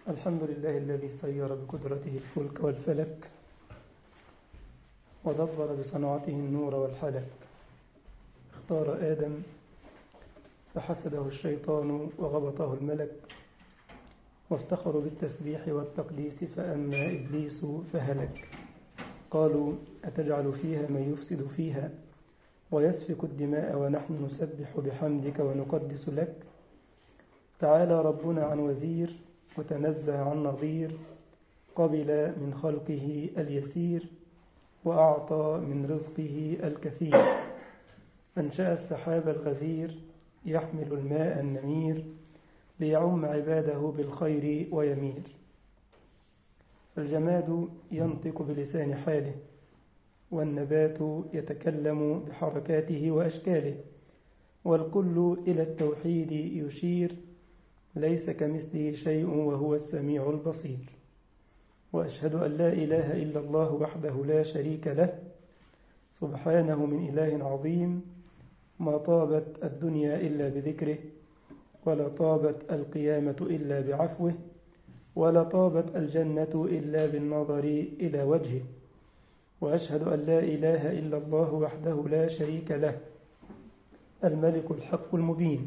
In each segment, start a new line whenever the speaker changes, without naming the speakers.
الحمد لله الذي سير بقدرته الفلك والفلك ودبر بصنعته النور والحلك اختار آدم فحسده الشيطان وغبطه الملك وافتخروا بالتسبيح والتقديس فأما إبليس فهلك قالوا أتجعل فيها من يفسد فيها ويسفك الدماء ونحن نسبح بحمدك ونقدس لك تعالى ربنا عن وزير وتنزه عن نظير قبل من خلقه اليسير وأعطى من رزقه الكثير أنشأ السحاب الغزير يحمل الماء النمير ليعم عباده بالخير ويمير الجماد ينطق بلسان حاله والنبات يتكلم بحركاته وأشكاله والكل إلى التوحيد يشير ليس كمثله شيء وهو السميع البصير وأشهد أن لا إله إلا الله وحده لا شريك له سبحانه من إله عظيم ما طابت الدنيا إلا بذكره ولا طابت القيامة إلا بعفوه ولا طابت الجنة إلا بالنظر إلى وجهه وأشهد أن لا إله إلا الله وحده لا شريك له الملك الحق المبين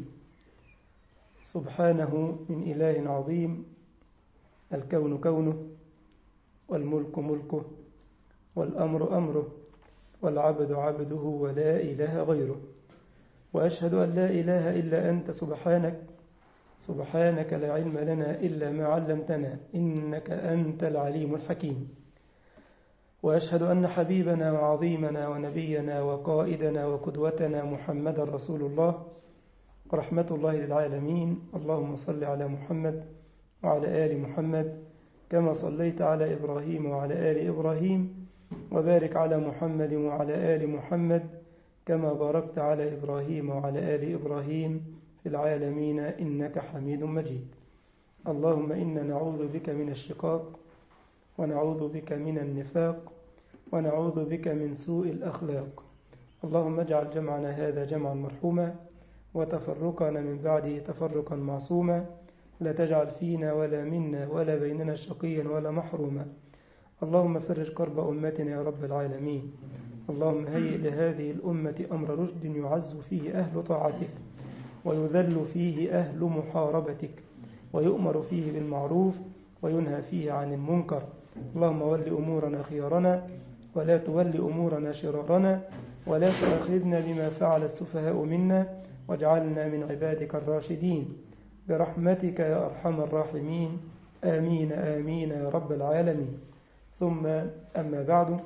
سبحانه من إله عظيم الكون كونه والملك ملكه والأمر أمره والعبد عبده ولا إله غيره وأشهد أن لا إله إلا أنت سبحانك سبحانك لا علم لنا إلا ما علمتنا إنك أنت العليم الحكيم وأشهد أن حبيبنا وعظيمنا ونبينا وقائدنا وقدوتنا محمد رسول الله رحمة الله للعالمين اللهم صل على محمد وعلى آل محمد كما صليت على إبراهيم وعلى آل إبراهيم وبارك على محمد وعلى آل محمد كما باركت على إبراهيم وعلى آل إبراهيم في العالمين إنك حميد مجيد اللهم إنا نعوذ بك من الشقاق ونعوذ بك من النفاق ونعوذ بك من سوء الأخلاق اللهم اجعل جمعنا هذا جمعا مرحوما وتفرقنا من بعده تفرقا معصوما لا تجعل فينا ولا منا ولا بيننا شقيا ولا محروما اللهم فرج كرب أمتنا يا رب العالمين اللهم هيئ لهذه الأمة أمر رشد يعز فيه أهل طاعتك ويذل فيه أهل محاربتك ويؤمر فيه بالمعروف وينهى فيه عن المنكر اللهم ول أمورنا خيارنا ولا تول أمورنا شرارنا ولا تؤاخذنا بما فعل السفهاء منا واجعلنا من عبادك الراشدين برحمتك يا أرحم الراحمين آمين آمين يا رب العالمين ثم أما بعد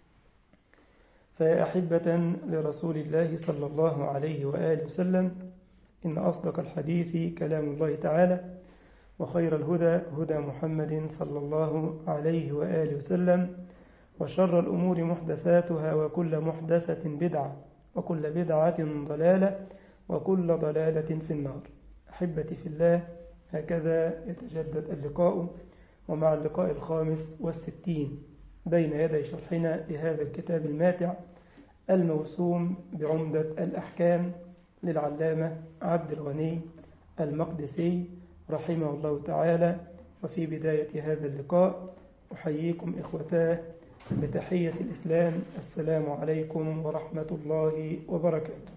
فيا أحبة لرسول الله صلى الله عليه وآله وسلم إن أصدق الحديث كلام الله تعالى وخير الهدى هدى محمد صلى الله عليه وآله وسلم وشر الأمور محدثاتها وكل محدثة بدعة وكل بدعة ضلالة وكل ضلالة في النار أحبتي في الله هكذا يتجدد اللقاء ومع اللقاء الخامس والستين بين يدي شرحنا لهذا الكتاب الماتع الموسوم بعمدة الأحكام للعلامة عبد الغني المقدسي رحمه الله تعالى وفي بداية هذا اللقاء أحييكم إخوتاه بتحية الإسلام السلام عليكم ورحمة الله وبركاته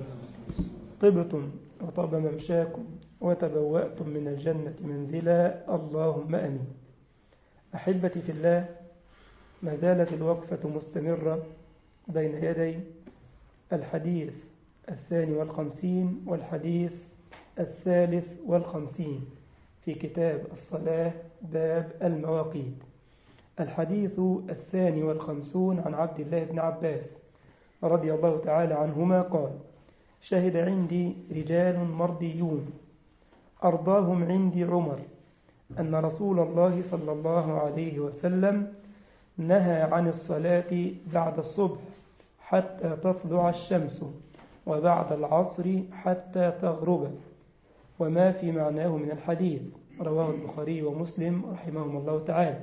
طبتم وطاب ممشاكم وتبوأتم من الجنة منزلا اللهم أمين أحبتي في الله ما زالت الوقفة مستمرة بين يدي الحديث الثاني والخمسين والحديث الثالث والخمسين في كتاب الصلاة باب المواقيت الحديث الثاني والخمسون عن عبد الله بن عباس رضي الله تعالى عنهما قال شهد عندي رجال مرضيون أرضاهم عندي عمر أن رسول الله صلى الله عليه وسلم نهى عن الصلاة بعد الصبح حتى تطلع الشمس وبعد العصر حتى تغرب وما في معناه من الحديث رواه البخاري ومسلم رحمهم الله تعالى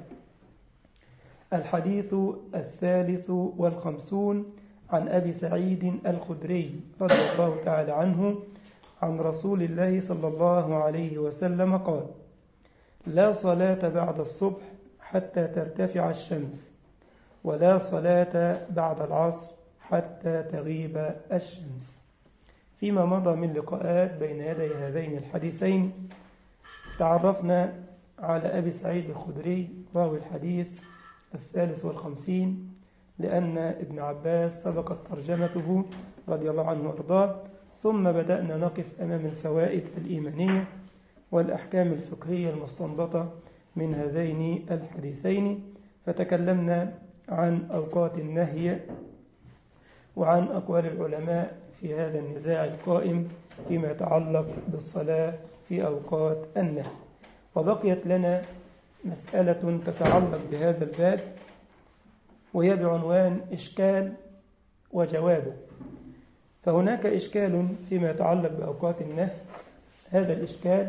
الحديث الثالث والخمسون عن أبي سعيد الخدري رضي الله تعالى عنه عن رسول الله صلى الله عليه وسلم قال لا صلاة بعد الصبح حتى ترتفع الشمس ولا صلاة بعد العصر حتى تغيب الشمس فيما مضى من لقاءات بين يدي هذين الحديثين تعرفنا على أبي سعيد الخدري راوي الحديث الثالث والخمسين لأن ابن عباس سبقت ترجمته رضي الله عنه وأرضاه ثم بدأنا نقف أمام الفوائد الإيمانية والأحكام الفقهية المستنبطة من هذين الحديثين فتكلمنا عن أوقات النهي وعن أقوال العلماء في هذا النزاع القائم فيما يتعلق بالصلاة في أوقات النهي وبقيت لنا مسألة تتعلق بهذا الباب وهي بعنوان إشكال وجوابه فهناك إشكال فيما يتعلق بأوقات النهي هذا الإشكال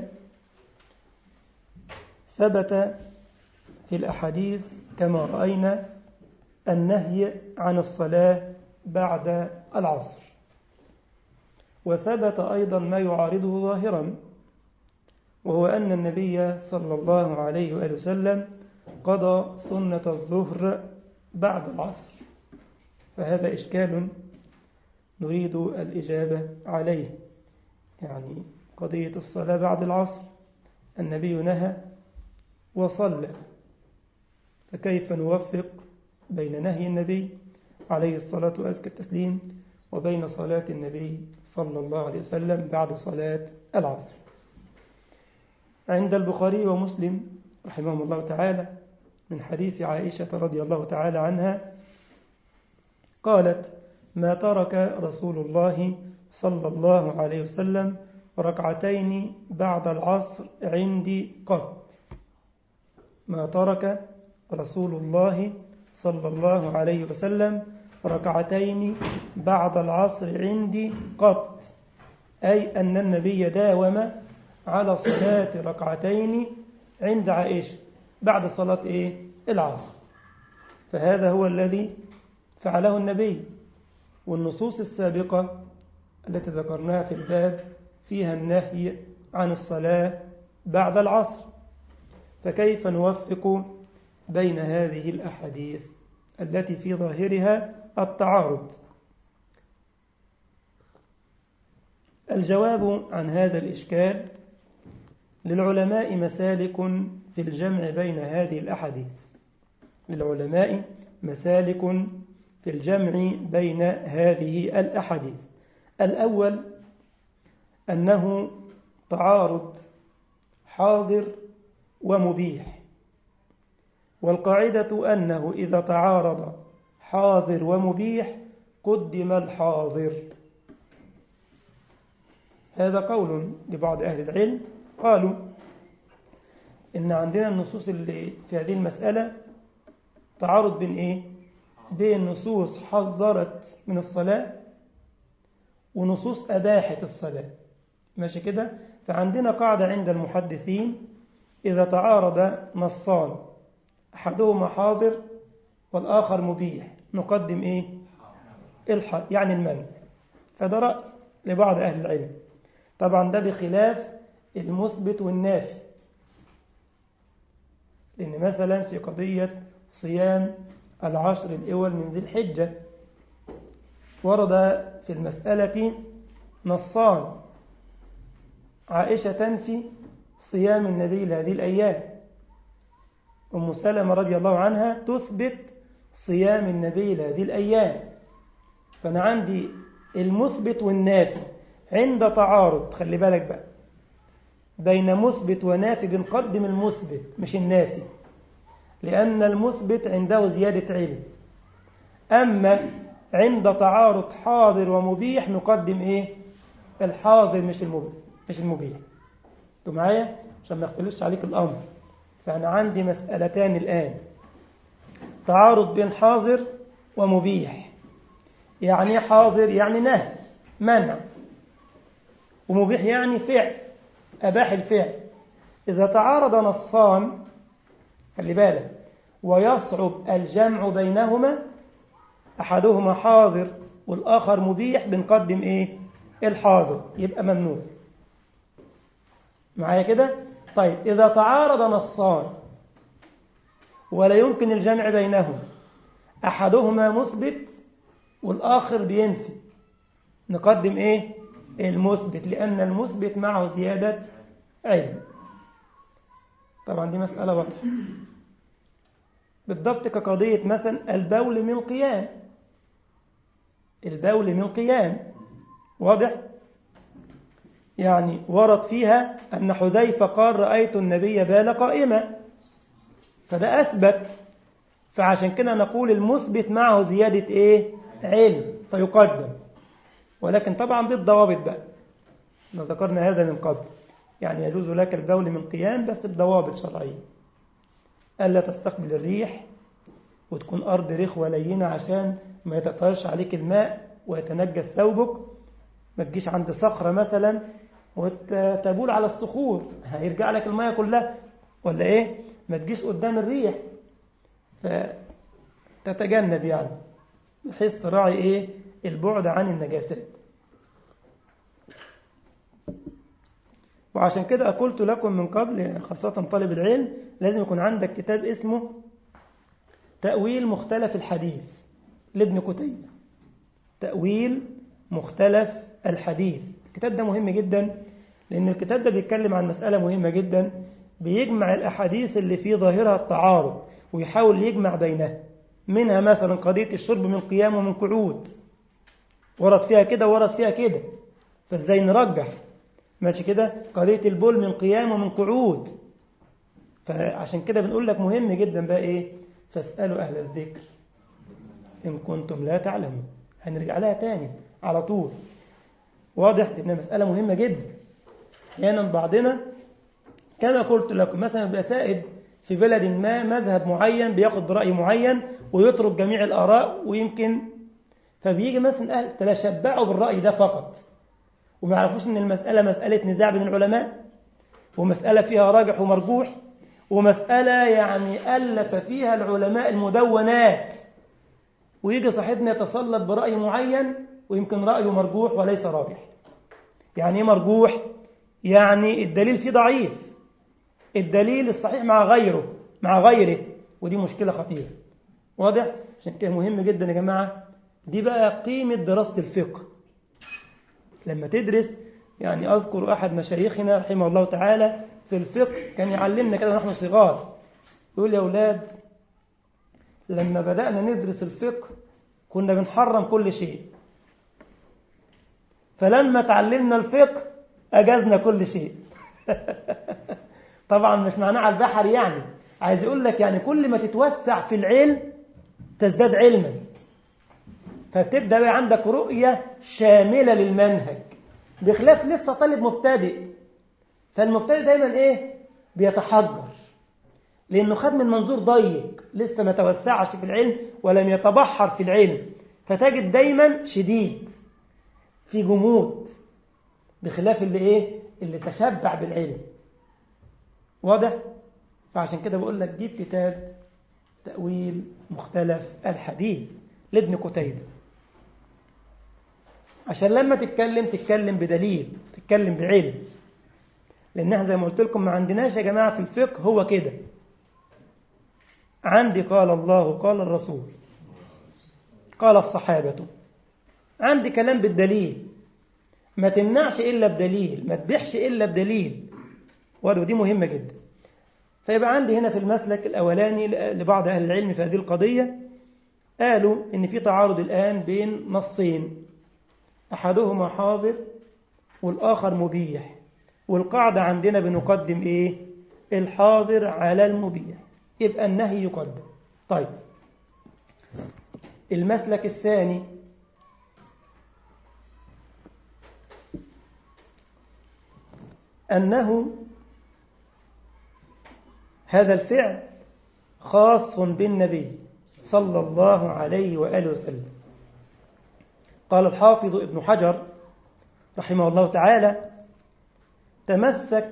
ثبت في الأحاديث كما رأينا النهي عن الصلاة بعد العصر وثبت أيضا ما يعارضه ظاهرا وهو أن النبي صلى الله عليه وآله وسلم قضى سنة الظهر بعد العصر فهذا إشكال نريد الإجابة عليه يعني قضية الصلاة بعد العصر النبي نهى وصلى فكيف نوفق بين نهي النبي عليه الصلاة وأزكى التسليم وبين صلاة النبي صلى الله عليه وسلم بعد صلاة العصر عند البخاري ومسلم رحمهم الله تعالى من حديث عائشة رضي الله تعالى عنها قالت ما ترك رسول الله صلى الله عليه وسلم ركعتين بعد العصر عندي قط ما ترك رسول الله صلى الله عليه وسلم ركعتين بعد العصر عندي قط أي أن النبي داوم على صلاة ركعتين عند عائشة بعد صلاة إيه؟ العصر فهذا هو الذي فعله النبي والنصوص السابقة التي ذكرناها في الباب فيها النهي عن الصلاة بعد العصر فكيف نوفق بين هذه الأحاديث التي في ظاهرها التعارض الجواب عن هذا الإشكال للعلماء مسالك في الجمع بين هذه الأحاديث للعلماء مسالك في الجمع بين هذه الأحاديث الأول أنه تعارض حاضر ومبيح والقاعدة أنه إذا تعارض حاضر ومبيح قدم الحاضر هذا قول لبعض أهل العلم قالوا إن عندنا النصوص اللي في هذه المسألة تعارض بين إيه؟ بين نصوص حذرت من الصلاة ونصوص أباحت الصلاة ماشي كده فعندنا قاعدة عند المحدثين إذا تعارض نصان أحدهما حاضر والآخر مبيح نقدم إيه الح... يعني المنع فده رأي لبعض أهل العلم طبعا ده بخلاف المثبت والنافي لأن مثلا في قضية صيام العشر الأول من ذي الحجة ورد في المسألة نصان عائشة تنفي صيام النبي لهذه الأيام أم سلمة رضي الله عنها تثبت صيام النبي لهذه الأيام فأنا عندي المثبت والنافي عند تعارض خلي بالك بقى بين مثبت ونافي بنقدم المثبت مش النافي لأن المثبت عنده زيادة علم أما عند تعارض حاضر ومبيح نقدم إيه الحاضر مش المبيح مش المبيح انتوا معايا عشان ما يختلفش عليك الأمر فأنا عندي مسألتان الآن تعارض بين حاضر ومبيح يعني حاضر يعني نهي منع ومبيح يعني فعل أباح الفعل إذا تعارض نصان خلي بالك ويصعب الجمع بينهما أحدهما حاضر والآخر مبيح بنقدم إيه الحاضر يبقى ممنوع معايا كده طيب إذا تعارض نصان ولا يمكن الجمع بينهم أحدهما مثبت والآخر بينفي نقدم إيه المثبت لأن المثبت معه زيادة علم طبعا دي مسألة واضحة بالضبط كقضية مثلا البول من قيام البول من قيام واضح يعني ورد فيها أن حذيفة قال رأيت النبي بال قائما فده أثبت فعشان كده نقول المثبت معه زيادة إيه علم فيقدم ولكن طبعا بالضوابط بقى ذكرنا هذا من قبل يعني يجوز لك البول من قيام بس بضوابط شرعية ألا تستقبل الريح وتكون أرض رخوة لينة عشان ما يتطهرش عليك الماء ويتنجس ثوبك ما تجيش عند صخرة مثلا وتبول على الصخور هيرجع لك الماء كلها ولا ايه ما تجيش قدام الريح فتتجنب يعني بحيث تراعي ايه البعد عن النجاسات وعشان كده قلت لكم من قبل خاصة طالب العلم لازم يكون عندك كتاب اسمه تأويل مختلف الحديث لابن كتيبة تأويل مختلف الحديث الكتاب ده مهم جدا لأن الكتاب ده بيتكلم عن مسألة مهمة جدا بيجمع الأحاديث اللي في ظاهرها التعارض ويحاول يجمع بينها منها مثلا قضية الشرب من قيام ومن قعود ورد فيها كده ورد فيها كده فازاي نرجح ماشي كده قضية البول من قيام ومن قعود فعشان كده بنقول لك مهم جدا بقى ايه فاسألوا أهل الذكر إن كنتم لا تعلمون هنرجع لها تاني على طول واضح إنها مسألة مهمة جدا أحيانا بعضنا كما قلت لكم مثلا بيبقى سائد في بلد ما مذهب معين بياخد برأي معين ويترك جميع الآراء ويمكن فبيجي مثلا أهل تشبعوا بالرأي ده فقط وما يعرفوش ان المسألة مسألة نزاع بين العلماء ومسألة فيها راجح ومرجوح ومسألة يعني ألف فيها العلماء المدونات ويجي صاحبنا يتسلط برأي معين ويمكن رأيه مرجوح وليس راجح يعني ايه مرجوح يعني الدليل فيه ضعيف الدليل الصحيح مع غيره مع غيره ودي مشكلة خطيرة واضح عشان كده مهم جدا يا جماعة دي بقى قيمة دراسة الفقه لما تدرس يعني أذكر أحد مشايخنا رحمه الله تعالى في الفقه كان يعلمنا كده نحن صغار يقول يا أولاد لما بدأنا ندرس الفقه كنا بنحرم كل شيء فلما تعلمنا الفقه أجزنا كل شيء طبعا مش معناه على البحر يعني عايز يقول لك يعني كل ما تتوسع في العلم تزداد علما فتبدأ بقى عندك رؤية شاملة للمنهج بخلاف لسه طالب مبتدئ فالمبتدئ دايما ايه بيتحجر لانه خد من منظور ضيق لسه ما توسعش في العلم ولم يتبحر في العلم فتجد دايما شديد في جمود بخلاف اللي ايه اللي تشبع بالعلم واضح فعشان كده بقول لك جيب كتاب تأويل مختلف الحديث لابن قتيبة عشان لما تتكلم تتكلم بدليل تتكلم بعلم لأنها زي ما قلت لكم ما عندناش يا جماعة في الفقه هو كده عندي قال الله قال الرسول قال الصحابة عندي كلام بالدليل ما تمنعش إلا بدليل ما تبيحش إلا بدليل ودي مهمة جدا فيبقى عندي هنا في المسلك الأولاني لبعض أهل العلم في هذه القضية قالوا إن في تعارض الآن بين نصين أحدهما حاضر والآخر مبيح والقاعدة عندنا بنقدم إيه الحاضر على المبيح يبقى النهي يقدم طيب المسلك الثاني أنه هذا الفعل خاص بالنبي صلى الله عليه وآله وسلم قال الحافظ ابن حجر رحمه الله تعالى تمسك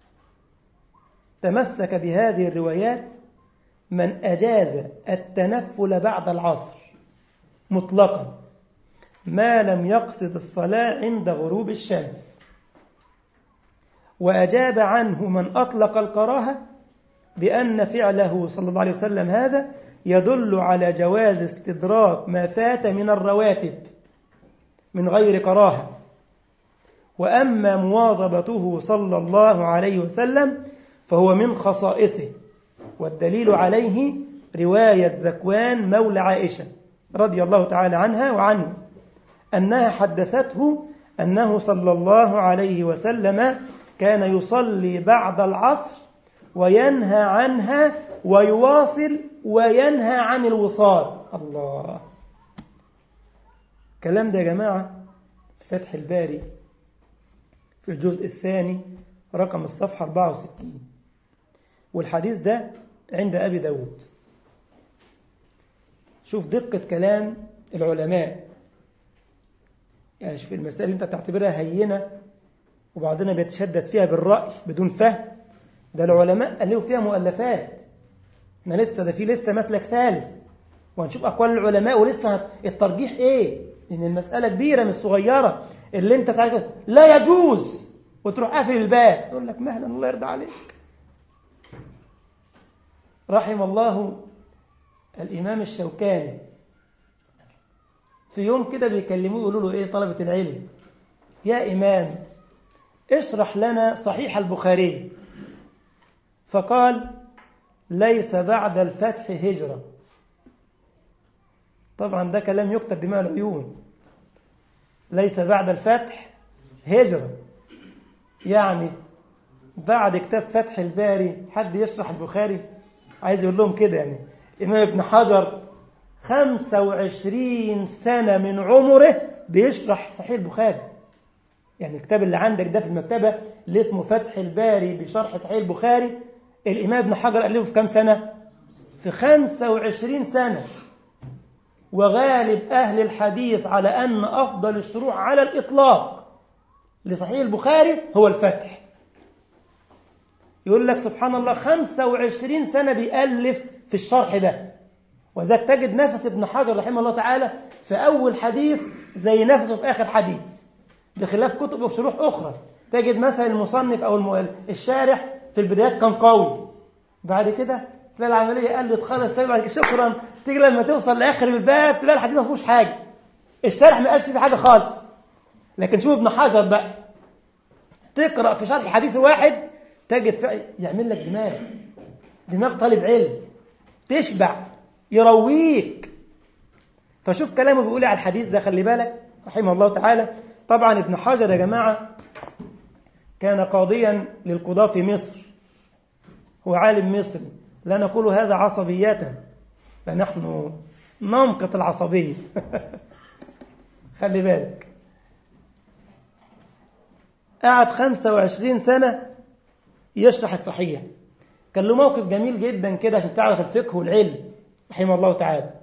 تمسك بهذه الروايات من أجاز التنفل بعد العصر مطلقا ما لم يقصد الصلاة عند غروب الشمس وأجاب عنه من أطلق الكراهة بأن فعله صلى الله عليه وسلم هذا يدل على جواز استدراك ما فات من الرواتب من غير كراهة وأما مواظبته صلى الله عليه وسلم فهو من خصائصه والدليل عليه رواية ذكوان مولى عائشة رضي الله تعالى عنها وعنه أنها حدثته أنه صلى الله عليه وسلم كان يصلي بعد العصر وينهى عنها ويواصل وينهى عن الوصال الله كلام ده يا جماعة فتح الباري في الجزء الثاني رقم الصفحة 64 والحديث ده عند أبي داود شوف دقة كلام العلماء يعني شوف المسائل اللي انت تعتبرها هينة وبعضنا بيتشدد فيها بالرأي بدون فهم ده العلماء ألفوا فيها مؤلفات احنا لسه ده في لسه مسلك ثالث وهنشوف أقوال العلماء ولسه الترجيح ايه لأن المسألة كبيرة مش صغيرة اللي انت تعرف لا يجوز وتروح قافل الباب يقول لك مهلا الله يرضى عليك رحم الله الإمام الشوكاني في يوم كده بيكلموه يقولوا له إيه طلبة العلم يا إمام اشرح لنا صحيح البخاري فقال ليس بعد الفتح هجرة طبعا ده كلام يكتب دماء العيون ليس بعد الفتح هجرة يعني بعد كتاب فتح الباري حد يشرح البخاري عايز يقول لهم كده يعني إمام ابن حجر 25 سنة من عمره بيشرح صحيح البخاري يعني الكتاب اللي عندك ده في المكتبة اللي اسمه فتح الباري بشرح صحيح البخاري الإمام ابن حجر ألفه في كام سنة؟ في 25 سنة وغالب أهل الحديث على أن أفضل الشروع على الإطلاق لصحيح البخاري هو الفتح يقول لك سبحان الله 25 سنة بيألف في الشرح ده وذلك تجد نفس ابن حجر رحمه الله تعالى في أول حديث زي نفسه في آخر حديث بخلاف كتب وشروح أخرى تجد مثلا المصنف أو الشارح في البدايات كان قوي بعد كده تلاقي العملية قلت خالص بعد كده شكرا تيجي لما توصل لآخر الباب تلاقي الحديث ما فيهوش حاجة الشارح ما قالش فيه حاجة خالص لكن شوف ابن حجر بقى تقرأ في شرح حديث واحد تجد فيه يعمل لك دماغ دماغ طالب علم تشبع يرويك فشوف كلامه بيقول على الحديث ده خلي بالك رحمه الله تعالى طبعا ابن حجر يا جماعة كان قاضيا للقضاة في مصر هو عالم مصري لا نقول هذا عصبية فنحن نمقت العصبية خلي بالك قعد 25 سنة يشرح الصحيح كان له موقف جميل جدا كده عشان تعرف الفقه والعلم رحمه الله تعالى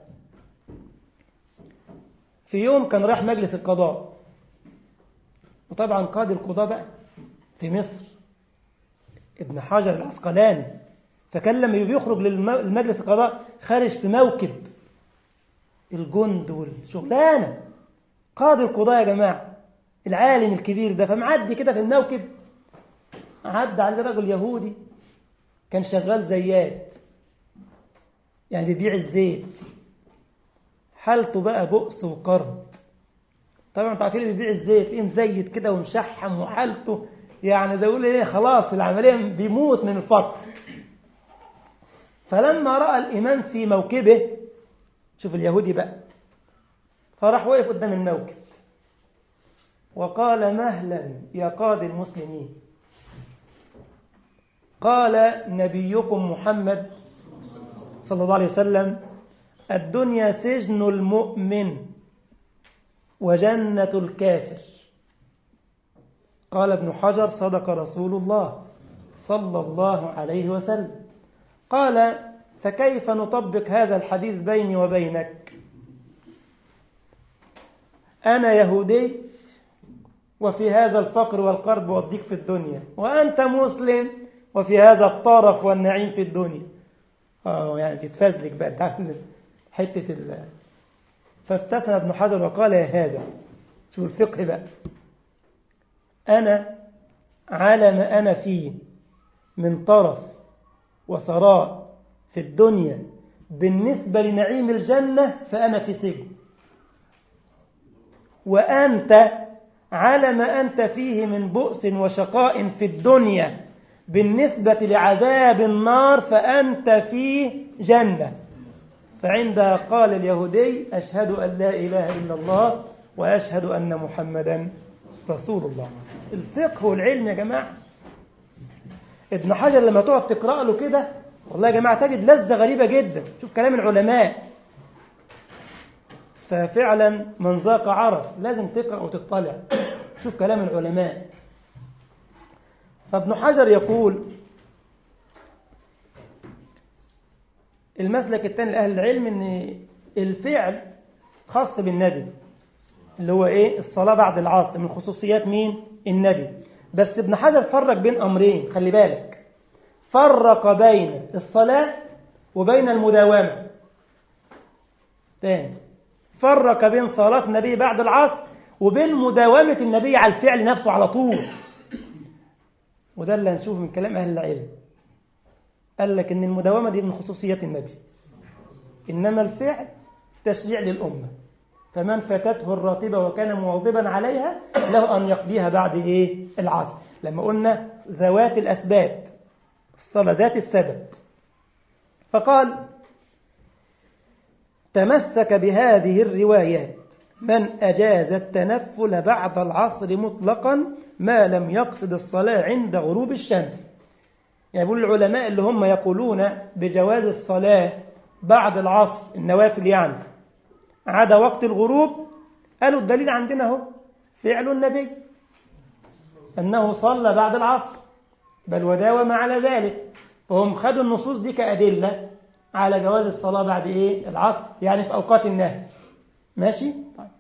في يوم كان راح مجلس القضاء وطبعا قاضي القضاء بقى في مصر ابن حجر العسقلاني فكان لما بيخرج للمجلس القضاء خارج في موكب الجند والشغلانة قاضي القضاء يا جماعة العالم الكبير ده فمعدي كده في الموكب عدى على رجل يهودي كان شغال زيات يعني بيبيع الزيت حالته بقى بؤس وكرب طبعا انتوا عارفين اللي بيبيع الزيت ايه مزيت كده ومشحم وحالته يعني ده يقول ايه خلاص العمليه بيموت من الفقر فلما راى الامام في موكبه شوف اليهودي بقى فراح وقف قدام الموكب وقال مهلا يا قاضي المسلمين قال نبيكم محمد صلى الله عليه وسلم الدنيا سجن المؤمن وجنة الكافر قال ابن حجر صدق رسول الله صلى الله عليه وسلم قال فكيف نطبق هذا الحديث بيني وبينك أنا يهودي وفي هذا الفقر والقرب والضيق في الدنيا وأنت مسلم وفي هذا الطرف والنعيم في الدنيا اه يعني بيتفزلك بقى تعمل حتة ال فابتسم ابن حجر وقال يا هذا شوف الفقه بقى أنا على ما أنا فيه من طرف وثراء في الدنيا بالنسبة لنعيم الجنة فأنا في سجن وأنت على ما أنت فيه من بؤس وشقاء في الدنيا بالنسبة لعذاب النار فأنت في جنة فعندها قال اليهودي أشهد أن لا إله إلا الله وأشهد أن محمدا رسول الله الفقه والعلم يا جماعة ابن حجر لما تقعد تقرأ له كده والله يا جماعة تجد لذة غريبة جدا شوف كلام العلماء ففعلا من ذاق عرف لازم تقرأ وتطلع شوف كلام العلماء فابن حجر يقول المسلك الثاني لأهل العلم ان الفعل خاص بالنبي اللي هو ايه الصلاة بعد العصر من خصوصيات مين النبي بس ابن حجر فرق بين أمرين خلي بالك فرق بين الصلاة وبين المداومة تاني فرق بين صلاة النبي بعد العصر وبين مداومة النبي على الفعل نفسه على طول وده اللي هنشوفه من كلام أهل العلم قال لك إن المداومة دي من خصوصيات النبي إنما الفعل تشريع للأمة فمن فاتته الراتبة وكان مواظبا عليها له أن يقضيها بعد إيه العصر لما قلنا ذوات الأسباب الصلاة ذات السبب فقال تمسك بهذه الروايات من أجاز التنفل بعد العصر مطلقا ما لم يقصد الصلاة عند غروب الشمس يعني يقول العلماء اللي هم يقولون بجواز الصلاة بعد العصر النوافل يعني عدا وقت الغروب قالوا الدليل عندنا هو فعل النبي أنه صلى بعد العصر بل وداوم على ذلك فهم خدوا النصوص دي كأدلة على جواز الصلاة بعد إيه العصر يعني في أوقات النهي ماشي طيب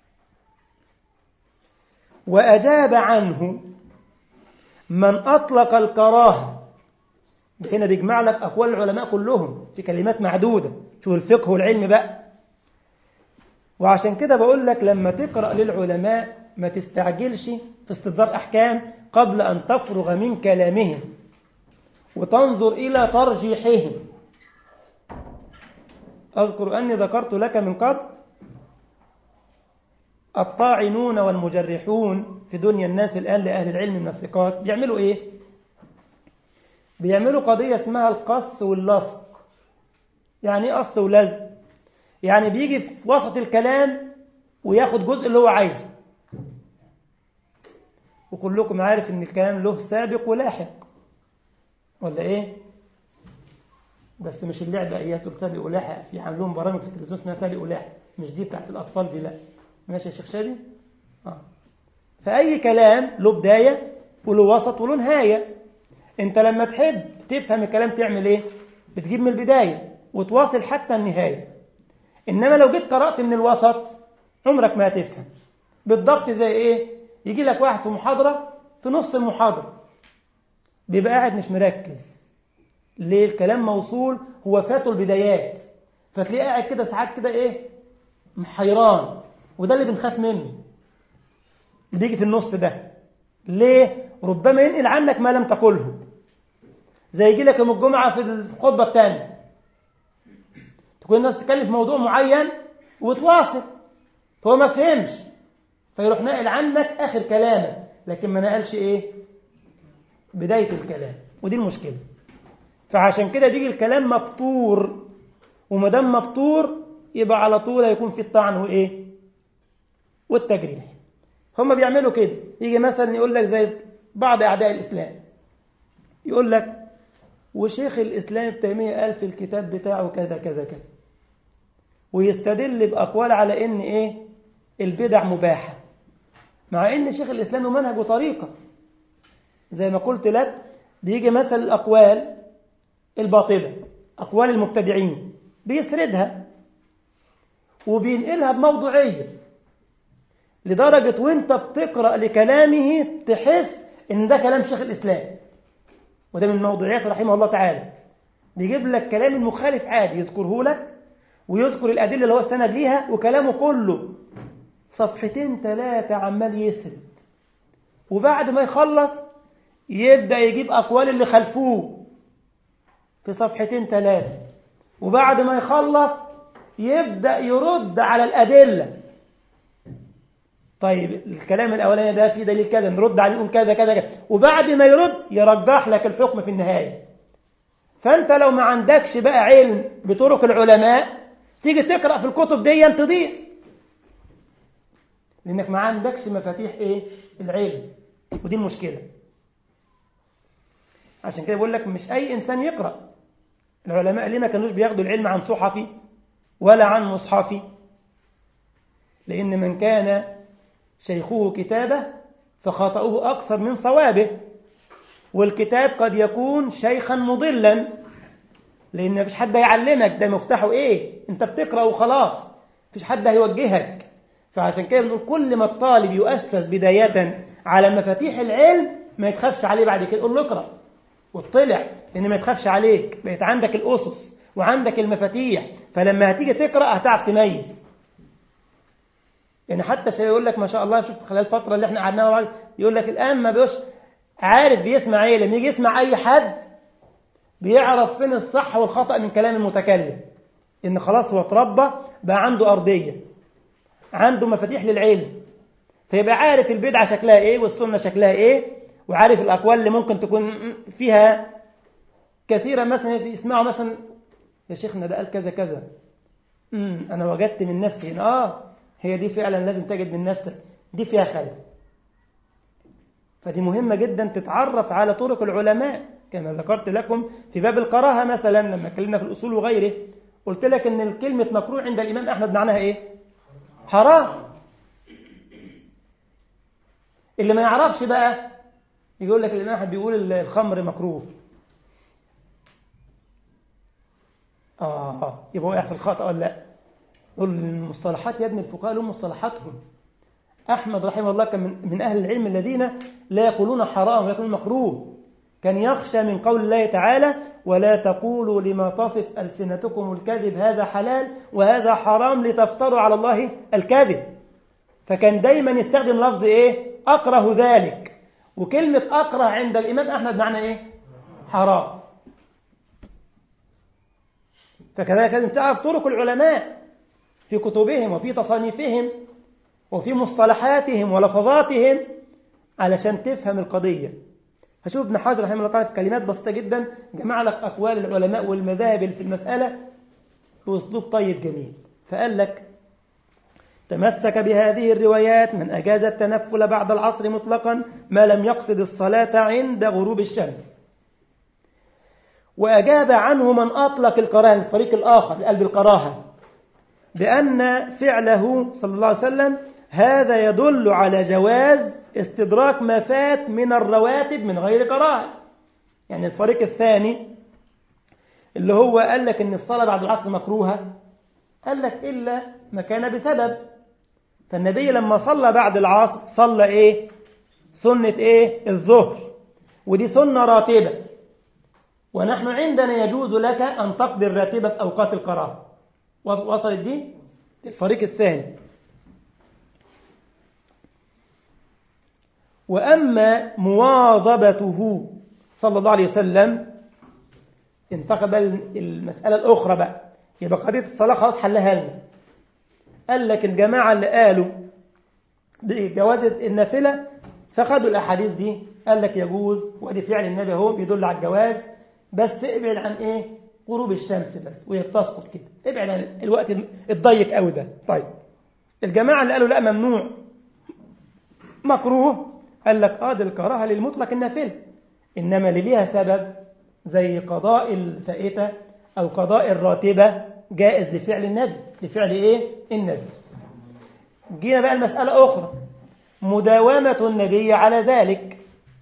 وأجاب عنه من أطلق الكراهة هنا بيجمع لك أقوال العلماء كلهم في كلمات معدودة شو الفقه والعلم بقى وعشان كده بقول لك لما تقرأ للعلماء ما تستعجلش في استصدار أحكام قبل أن تفرغ من كلامهم وتنظر إلى ترجيحهم أذكر أني ذكرت لك من قبل الطاعنون والمجرحون في دنيا الناس الآن لأهل العلم من الثقات بيعملوا إيه؟ بيعملوا قضية اسمها القص واللصق يعني إيه قص ولزق؟ يعني بيجي في وسط الكلام وياخد جزء اللي هو عايزه وكلكم عارف ان الكلام له سابق ولاحق ولا ايه بس مش اللعبة ايات سابق ولاحق في عندهم برامج في التلفزيون اسمها سابق ولاحق مش دي بتاعت الاطفال دي لا ماشي يا شيخ شادي اه فاي كلام له بداية وله وسط وله نهاية انت لما تحب تفهم الكلام تعمل ايه بتجيب من البداية وتواصل حتى النهاية إنما لو جيت قرأت من الوسط عمرك ما هتفهم بالضبط زي إيه يجي لك واحد في محاضرة في نص المحاضرة بيبقى قاعد مش مركز ليه الكلام موصول هو فاته البدايات فتلاقيه قاعد كده ساعات كده إيه حيران وده اللي بنخاف منه اللي بيجي في النص ده ليه ربما ينقل عنك ما لم تقله زي يجي لك يوم الجمعة في الخطبة الثانية تكون الناس تتكلم في موضوع معين وتواصل فهو ما فهمش فيروح ناقل عنك آخر كلامك لكن ما نقلش إيه بداية الكلام ودي المشكلة فعشان كده بيجي الكلام مبتور وما دام مبتور يبقى على طول هيكون في الطعن وإيه والتجريح هم بيعملوا كده يجي مثلا يقول لك زي بعض أعداء الإسلام يقول لك وشيخ الإسلام ابن تيمية قال في الكتاب بتاعه كذا كذا كذا ويستدل بأقوال على إن إيه البدع مباحة مع إن شيخ الإسلام له منهج وطريقة زي ما قلت لك بيجي مثل الأقوال الباطلة أقوال المبتدعين بيسردها وبينقلها بموضوعية لدرجة وانت بتقرأ لكلامه تحس ان ده كلام شيخ الإسلام وده من موضوعيات رحمه الله تعالى بيجيب لك كلام المخالف عادي يذكره لك ويذكر الأدلة اللي هو استند ليها وكلامه كله صفحتين ثلاثة عمال يسرد وبعد ما يخلص يبدأ يجيب أقوال اللي خلفوه في صفحتين ثلاثة وبعد ما يخلص يبدأ يرد على الأدلة طيب الكلام الأولاني ده فيه دليل كذا نرد عليه نقول كذا كذا كذا وبعد ما يرد يرجح لك الحكم في النهاية فأنت لو ما عندكش بقى علم بطرق العلماء تيجي تقرأ في الكتب دي تضيع لأنك ما عندكش مفاتيح إيه العلم ودي المشكلة عشان كده بقول لك مش أي إنسان يقرأ العلماء ليه ما كانوش بياخدوا العلم عن صحفي ولا عن مصحفي لأن من كان شيخه كتابه فخطأه أكثر من صوابه والكتاب قد يكون شيخا مضلا لأن مفيش حد هيعلمك ده مفتاحه إيه أنت بتقرأ وخلاص مفيش حد هيوجهك فعشان كده بنقول كل ما الطالب يؤسس بداية على مفاتيح العلم ما يتخافش عليه بعد كده قول له اقرأ واطلع لأن ما يتخافش عليك بقيت عندك الأسس وعندك المفاتيح فلما هتيجي تقرأ هتعرف تميز يعني حتى شيء يقول لك ما شاء الله شوف خلال الفترة اللي احنا قعدناها يقول لك الآن ما بيش عارف بيسمع ايه لما يجي يسمع أي حد بيعرف فين الصح والخطأ من كلام المتكلم إن خلاص هو اتربى بقى عنده أرضية عنده مفاتيح للعلم فيبقى عارف البدعة شكلها ايه والسنة شكلها ايه وعارف الأقوال اللي ممكن تكون فيها كثيرا مثلا يسمعوا مثلا يا شيخنا ده قال كذا كذا امم أنا وجدت من نفسي هنا آه هي دي فعلا لازم تجد من نفسك دي فيها خير فدي مهمة جدا تتعرف على طرق العلماء كما ذكرت لكم في باب الكراهة مثلا لما اتكلمنا في الأصول وغيره قلت لك ان الكلمة مكروه عند الإمام أحمد معناها ايه حرام اللي ما يعرفش بقى يقول لك الإمام أحمد بيقول الخمر مكروه آه يبقى وقع في الخطأ ولا لا قول المصطلحات يا ابن الفقهاء لهم مصطلحاتهم أحمد رحمه الله كان من, من أهل العلم الذين لا يقولون حرام ويقولون مكروه كان يخشى من قول الله تعالى ولا تقولوا لما تصف ألسنتكم الكذب هذا حلال وهذا حرام لتفتروا على الله الكذب فكان دايما يستخدم لفظ إيه أكره ذلك وكلمة أكره عند الإمام أحمد معنى إيه حرام فكذلك لازم تعرف طرق العلماء في كتبهم وفي تصانيفهم وفي مصطلحاتهم ولفظاتهم علشان تفهم القضية فشوف ابن حجر رحمه الله تعالى في كلمات بسيطة جدا جمع لك أقوال العلماء والمذاهب في المسألة بأسلوب طيب جميل فقال لك تمسك بهذه الروايات من أجاز التنفل بعد العصر مطلقا ما لم يقصد الصلاة عند غروب الشمس وأجاب عنه من أطلق الكراهة الفريق الآخر قلب الكراهة بأن فعله صلى الله عليه وسلم هذا يدل على جواز استدراك ما فات من الرواتب من غير كراهة يعني الفريق الثاني اللي هو قال لك ان الصلاة بعد العصر مكروهة قال لك إلا ما كان بسبب فالنبي لما صلى بعد العصر صلى إيه سنة إيه الظهر ودي سنة راتبة ونحن عندنا يجوز لك أن تقضي الراتبة في أوقات الكراهة وصلت دي الفريق الثاني وأما مواظبته صلى الله عليه وسلم انتقد المسألة الأخرى بقى يبقى قضية الصلاة خلاص حلها لنا قال لك الجماعة اللي قالوا بجواز النافلة فخدوا الأحاديث دي قال لك يجوز وادي فعل النبي اهو بيدل على الجواز بس ابعد عن ايه غروب الشمس بس وهي بتسقط كده ابعد عن الوقت الضيق قوي ده طيب الجماعة اللي قالوا لا ممنوع مكروه قال لك اه ده الكراهه للمطلق النافله انما اللي ليها سبب زي قضاء الفائته او قضاء الراتبه جائز لفعل النبي لفعل ايه النبي جينا بقى المساله اخرى مداومه النبي على ذلك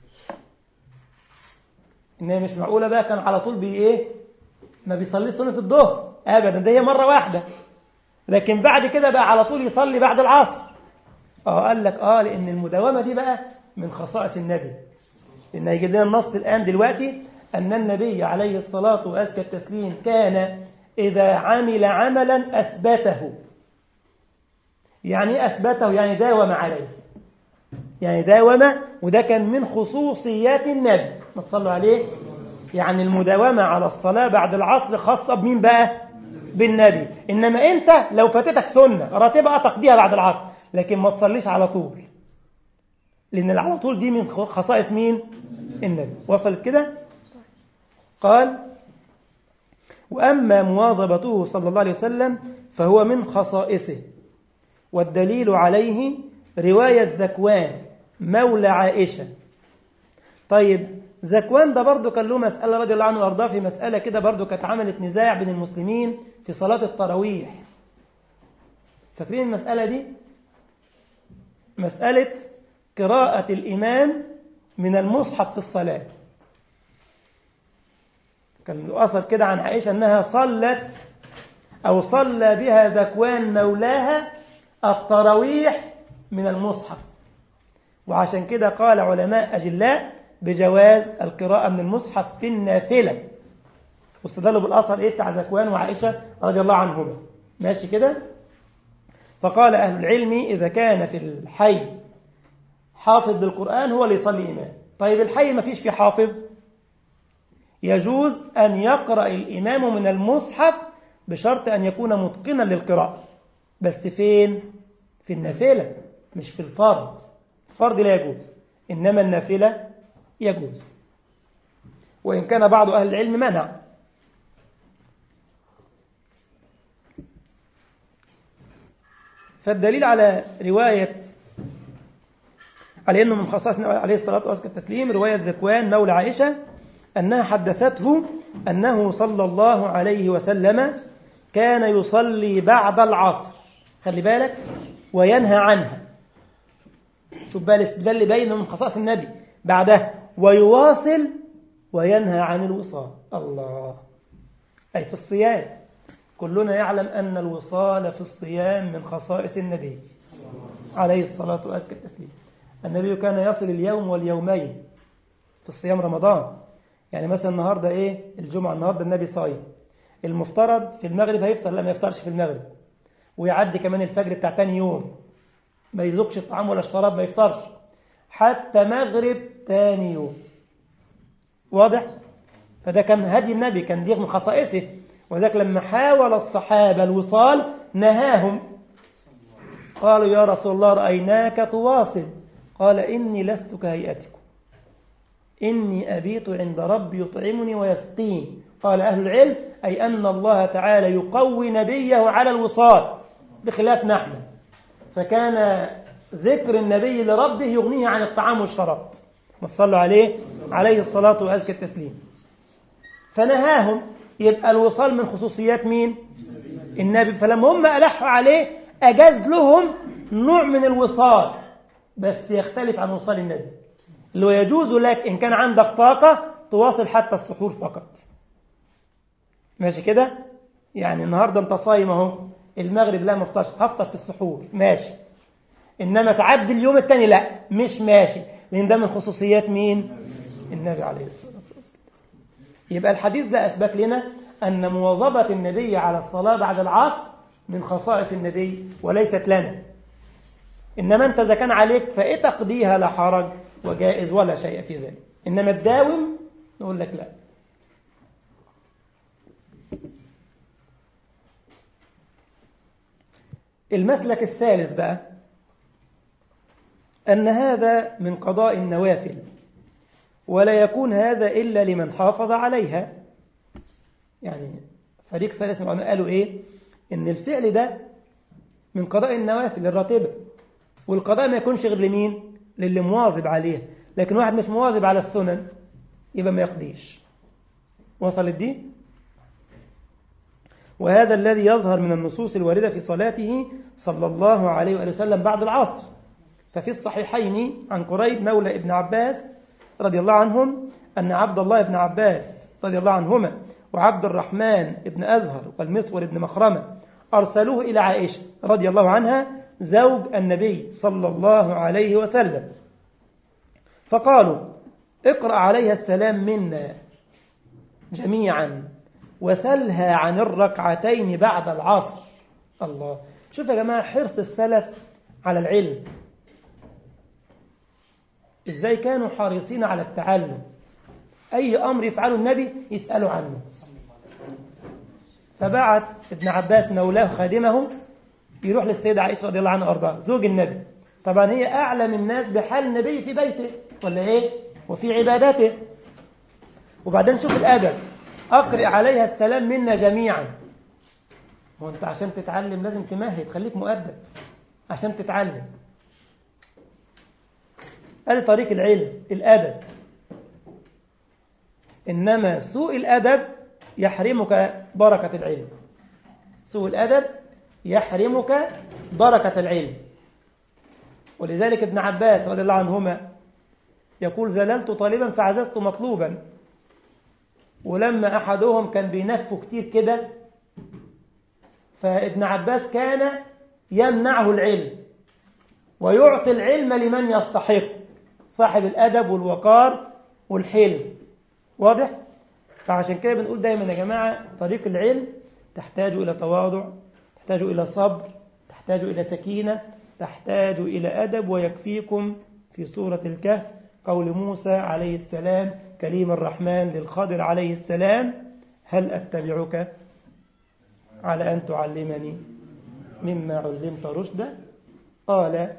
انها مش معقوله بقى كان على طول بي ايه ما بيصلي سنه الظهر ابدا ده هي مره واحده لكن بعد كده بقى على طول يصلي بعد العصر اه قال لك اه لان المداومه دي بقى من خصائص النبي إن يجي لنا النص الآن دلوقتي أن النبي عليه الصلاة وأزكى التسليم كان إذا عمل عملا أثبته يعني أثبته يعني داوم عليه يعني داوم وده كان من خصوصيات النبي ما تصلوا عليه يعني المداومة على الصلاة بعد العصر خاصة بمين بقى بالنبي إنما أنت لو فاتتك سنة راتبة تقضيها بعد العصر لكن ما تصليش على طول لأن على طول دي من خصائص مين النبي وصلت كده قال وأما مواظبته صلى الله عليه وسلم فهو من خصائصه والدليل عليه رواية ذكوان مولى عائشة طيب ذكوان ده برضه كان له مسألة رضي الله عنه وارضاه في مسألة كده برضه كانت عملت نزاع بين المسلمين في صلاة التراويح فاكرين المسألة دي مسألة قراءة الإمام من المصحف في الصلاة كان له أثر كده عن عائشة أنها صلت أو صلى بها ذكوان مولاها التراويح من المصحف وعشان كده قال علماء أجلاء بجواز القراءة من المصحف في النافلة واستدلوا بالأثر إيه بتاع ذكوان وعائشة رضي الله عنهما ماشي كده فقال أهل العلم إذا كان في الحي حافظ بالقرآن هو اللي يصلي إمام طيب الحي ما فيش فيه حافظ يجوز أن يقرأ الإمام من المصحف بشرط أن يكون متقنا للقراءة بس فين؟ في النافلة مش في الفرض الفرض لا يجوز إنما النافلة يجوز وإن كان بعض أهل العلم منع فالدليل على رواية على أنه من خصائص عليه الصلاة والتسليم رواية ذكوان مولى عائشة أنها حدثته أنه صلى الله عليه وسلم كان يصلي بعد العصر خلي بالك وينهى عنها شوف بقى الاستدلال اللي باين من خصائص النبي بعدها ويواصل وينهى عن الوصال الله أي في الصيام كلنا يعلم أن الوصال في الصيام من خصائص النبي عليه الصلاة والسلام النبي كان يصل اليوم واليومين في الصيام رمضان يعني مثلا النهاردة إيه الجمعة النهاردة النبي صايم المفترض في المغرب هيفطر لا ما يفطرش في المغرب ويعدي كمان الفجر بتاع تاني يوم ما يذوقش الطعام ولا الشراب ما يفطرش حتى مغرب تاني يوم واضح فده كان هدي النبي كان دي من خصائصه وذلك لما حاول الصحابة الوصال نهاهم قالوا يا رسول الله رأيناك تواصل قال إني لست كهيئتكم إني أبيت عند ربي يطعمني ويسقين قال أهل العلم أي أن الله تعالى يقوي نبيه على الوصال بخلاف نحن فكان ذكر النبي لربه يغنيه عن الطعام والشراب ما صلوا عليه عليه الصلاة وأزكى التسليم فنهاهم يبقى الوصال من خصوصيات مين النبي فلما هم ألحوا عليه أجاز لهم نوع من الوصال بس يختلف عن وصال النبي اللي هو يجوز لك إن كان عندك طاقة تواصل حتى السحور فقط ماشي كده يعني النهاردة انت صايم اهو المغرب لا مفطرش هفطر في السحور ماشي إنما تعدي اليوم الثاني لا مش ماشي لأن ده من خصوصيات مين النبي عليه الصلاة والسلام يبقى الحديث ده أثبت لنا أن مواظبة النبي على الصلاة بعد العصر من خصائص النبي وليست لنا إنما أنت إذا كان عليك فإيه تقضيها لا حرج وجائز ولا شيء في ذلك إنما الداوم نقول لك لا المسلك الثالث بقى أن هذا من قضاء النوافل ولا يكون هذا إلا لمن حافظ عليها يعني فريق ثالث من العلماء قالوا إيه إن الفعل ده من قضاء النوافل الراتبة والقضاء ما يكونش غير لمين للي مواظب عليها لكن واحد مش مواظب على السنن يبقى ما يقضيش وصلت دي وهذا الذي يظهر من النصوص الواردة في صلاته صلى الله عليه وآله وسلم بعد العصر ففي الصحيحين عن قريب مولى ابن عباس رضي الله عنهم أن عبد الله بن عباس رضي الله عنهما وعبد الرحمن بن أزهر والمسور بن مخرمة أرسلوه إلى عائشة رضي الله عنها زوج النبي صلى الله عليه وسلم فقالوا اقرأ عليها السلام منا جميعا وسلها عن الركعتين بعد العصر الله شوف يا جماعة حرص السلف على العلم إزاي كانوا حريصين على التعلم أي أمر يفعله النبي يسألوا عنه فبعت ابن عباس مولاه خادمه يروح للسيدة عائشة رضي الله عنها وأرضاها زوج النبي طبعا هي أعلم الناس بحال النبي في بيته ولا إيه وفي عبادته وبعدين شوف الأدب أقرئ عليها السلام منا جميعا هو أنت عشان تتعلم لازم تمهد خليك مؤدب عشان تتعلم هذا طريق العلم الأدب إنما سوء الأدب يحرمك بركة العلم سوء الأدب يحرمك بركة العلم ولذلك ابن عباس رضي الله عنهما يقول زللت طالبا فعززت مطلوبا ولما أحدهم كان بينفه كتير كده فابن عباس كان يمنعه العلم ويعطي العلم لمن يستحق صاحب الأدب والوقار والحلم واضح؟ فعشان كده بنقول دايما يا جماعة طريق العلم تحتاج إلى تواضع تحتاج إلى صبر تحتاج إلى سكينة تحتاج إلى أدب ويكفيكم في سورة الكهف قول موسى عليه السلام كليم الرحمن للخضر عليه السلام هل أتبعك على أن تعلمني مما علمت رشدا قال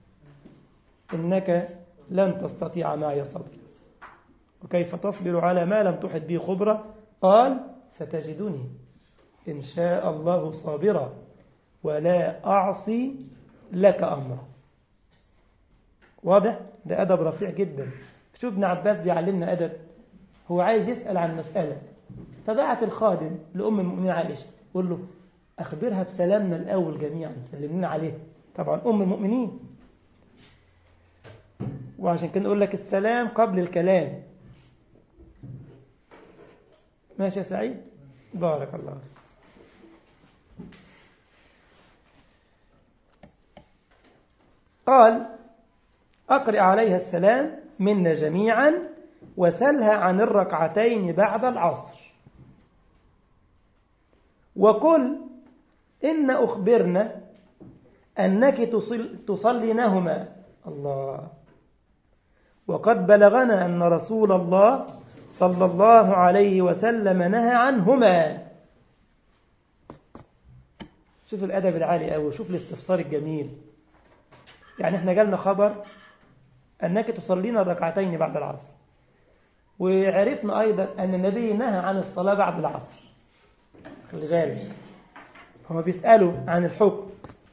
إنك لن تستطيع معي صبر وكيف تصبر على ما لم تحد به خبرة قال ستجدني إن شاء الله صابرا ولا أعصي لك أمرا واضح ده أدب رفيع جدا شوف ابن عباس بيعلمنا أدب هو عايز يسأل عن مسألة فبعت الخادم لأم المؤمنين عائشة يقول له أخبرها بسلامنا الأول جميعا سلمنا عليها طبعا أم المؤمنين وعشان كده نقول لك السلام قبل الكلام ماشي يا سعيد بارك الله قال أقرئ عليها السلام منا جميعا وسلها عن الركعتين بعد العصر وقل إن أخبرنا أنك تصل تصلينهما الله وقد بلغنا أن رسول الله صلى الله عليه وسلم نهى عنهما شوف الأدب العالي أوي شوف الاستفسار الجميل يعني احنا جالنا خبر أنك تصلين الركعتين بعد العصر وعرفنا أيضا أن النبي نهى عن الصلاة بعد العصر خلي بالك هو بيسألوا عن الحكم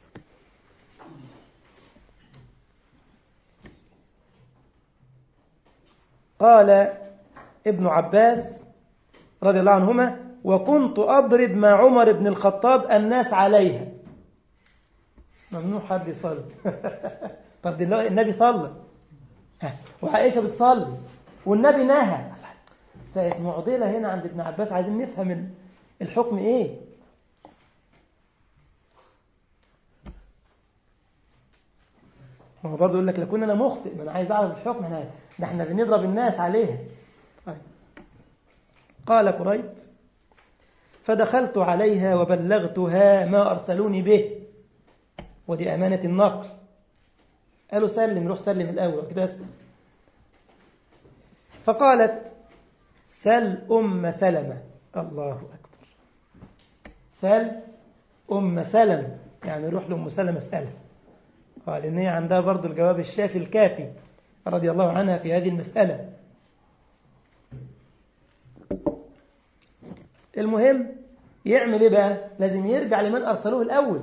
قال ابن عباس رضي الله عنهما وكنت أضرب مع عمر بن الخطاب الناس عليها ممنوع حد يصلي طب دلوقتي النبي صلى وعائشة بتصلي والنبي نهى فقت معضلة هنا عند ابن عباس عايزين نفهم الحكم ايه هو برضه يقول لك لكن انا مخطئ ما انا عايز اعرف الحكم احنا ده احنا بنضرب الناس عليها طيب. قال قريب فدخلت عليها وبلغتها ما ارسلوني به ودي امانه النقل قالوا سلم روح سلم الاول كده اسمع فقالت سل ام سلمه الله اكبر سل ام سلمه يعني روح لام سلمه اسالها قال إن هي عندها برضو الجواب الشافي الكافي رضي الله عنها في هذه المسألة المهم يعمل إيه بقى لازم يرجع لمن أرسلوه الأول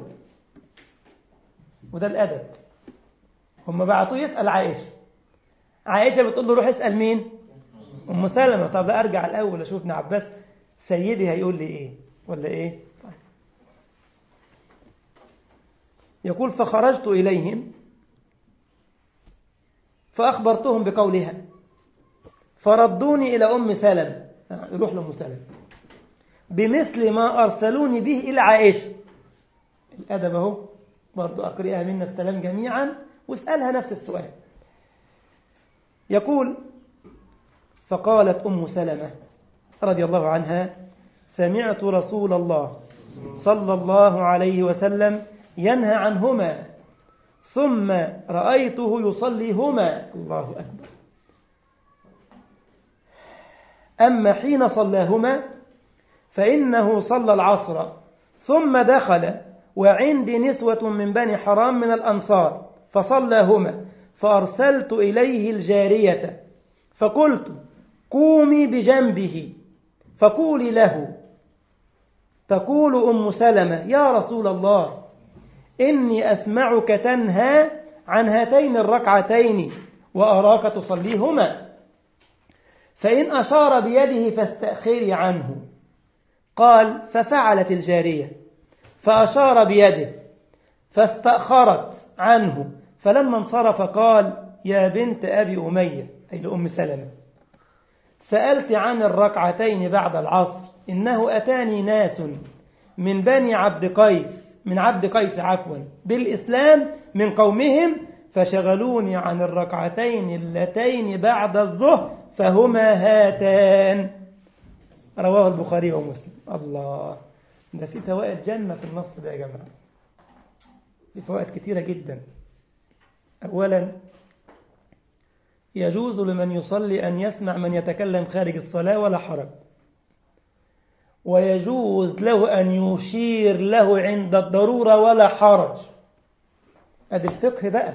وده الأدب هم بعتوه يسأل عائشة عائشة بتقول له روح اسأل مين أم سلمة طب أرجع الأول أشوف ابن عباس سيدي هيقول لي إيه ولا إيه يقول فخرجت إليهم فأخبرتهم بقولها فردوني إلى أم سلم يروح لأم سلم بمثل ما أرسلوني به إلى عائشة الأدب أهو برضو أقرئها منا السلام جميعا واسألها نفس السؤال يقول فقالت أم سلمة رضي الله عنها سمعت رسول الله صلى الله عليه وسلم ينهى عنهما ثم رأيته يصليهما الله أكبر أما حين صلاهما فإنه صلى العصر ثم دخل وعندي نسوة من بني حرام من الأنصار فصلاهما فأرسلت إليه الجارية فقلت قومي بجنبه فقولي له تقول أم سلمة يا رسول الله إني أسمعك تنهى عن هاتين الركعتين وأراك تصليهما فإن أشار بيده فاستأخري عنه قال ففعلت الجارية فأشار بيده فاستأخرت عنه فلما انصرف قال يا بنت أبي أمية أي لأم سلمة سألت عن الركعتين بعد العصر إنه أتاني ناس من بني عبد قيس من عبد قيس عفوا بالإسلام من قومهم فشغلوني عن الركعتين اللتين بعد الظهر فهما هاتان رواه البخاري ومسلم الله ده في فوائد جنة في النص ده يا جماعة في فوائد كثيرة جدا أولا يجوز لمن يصلي أن يسمع من يتكلم خارج الصلاة ولا حرج ويجوز له أن يشير له عند الضرورة ولا حرج أدي الفقه بقى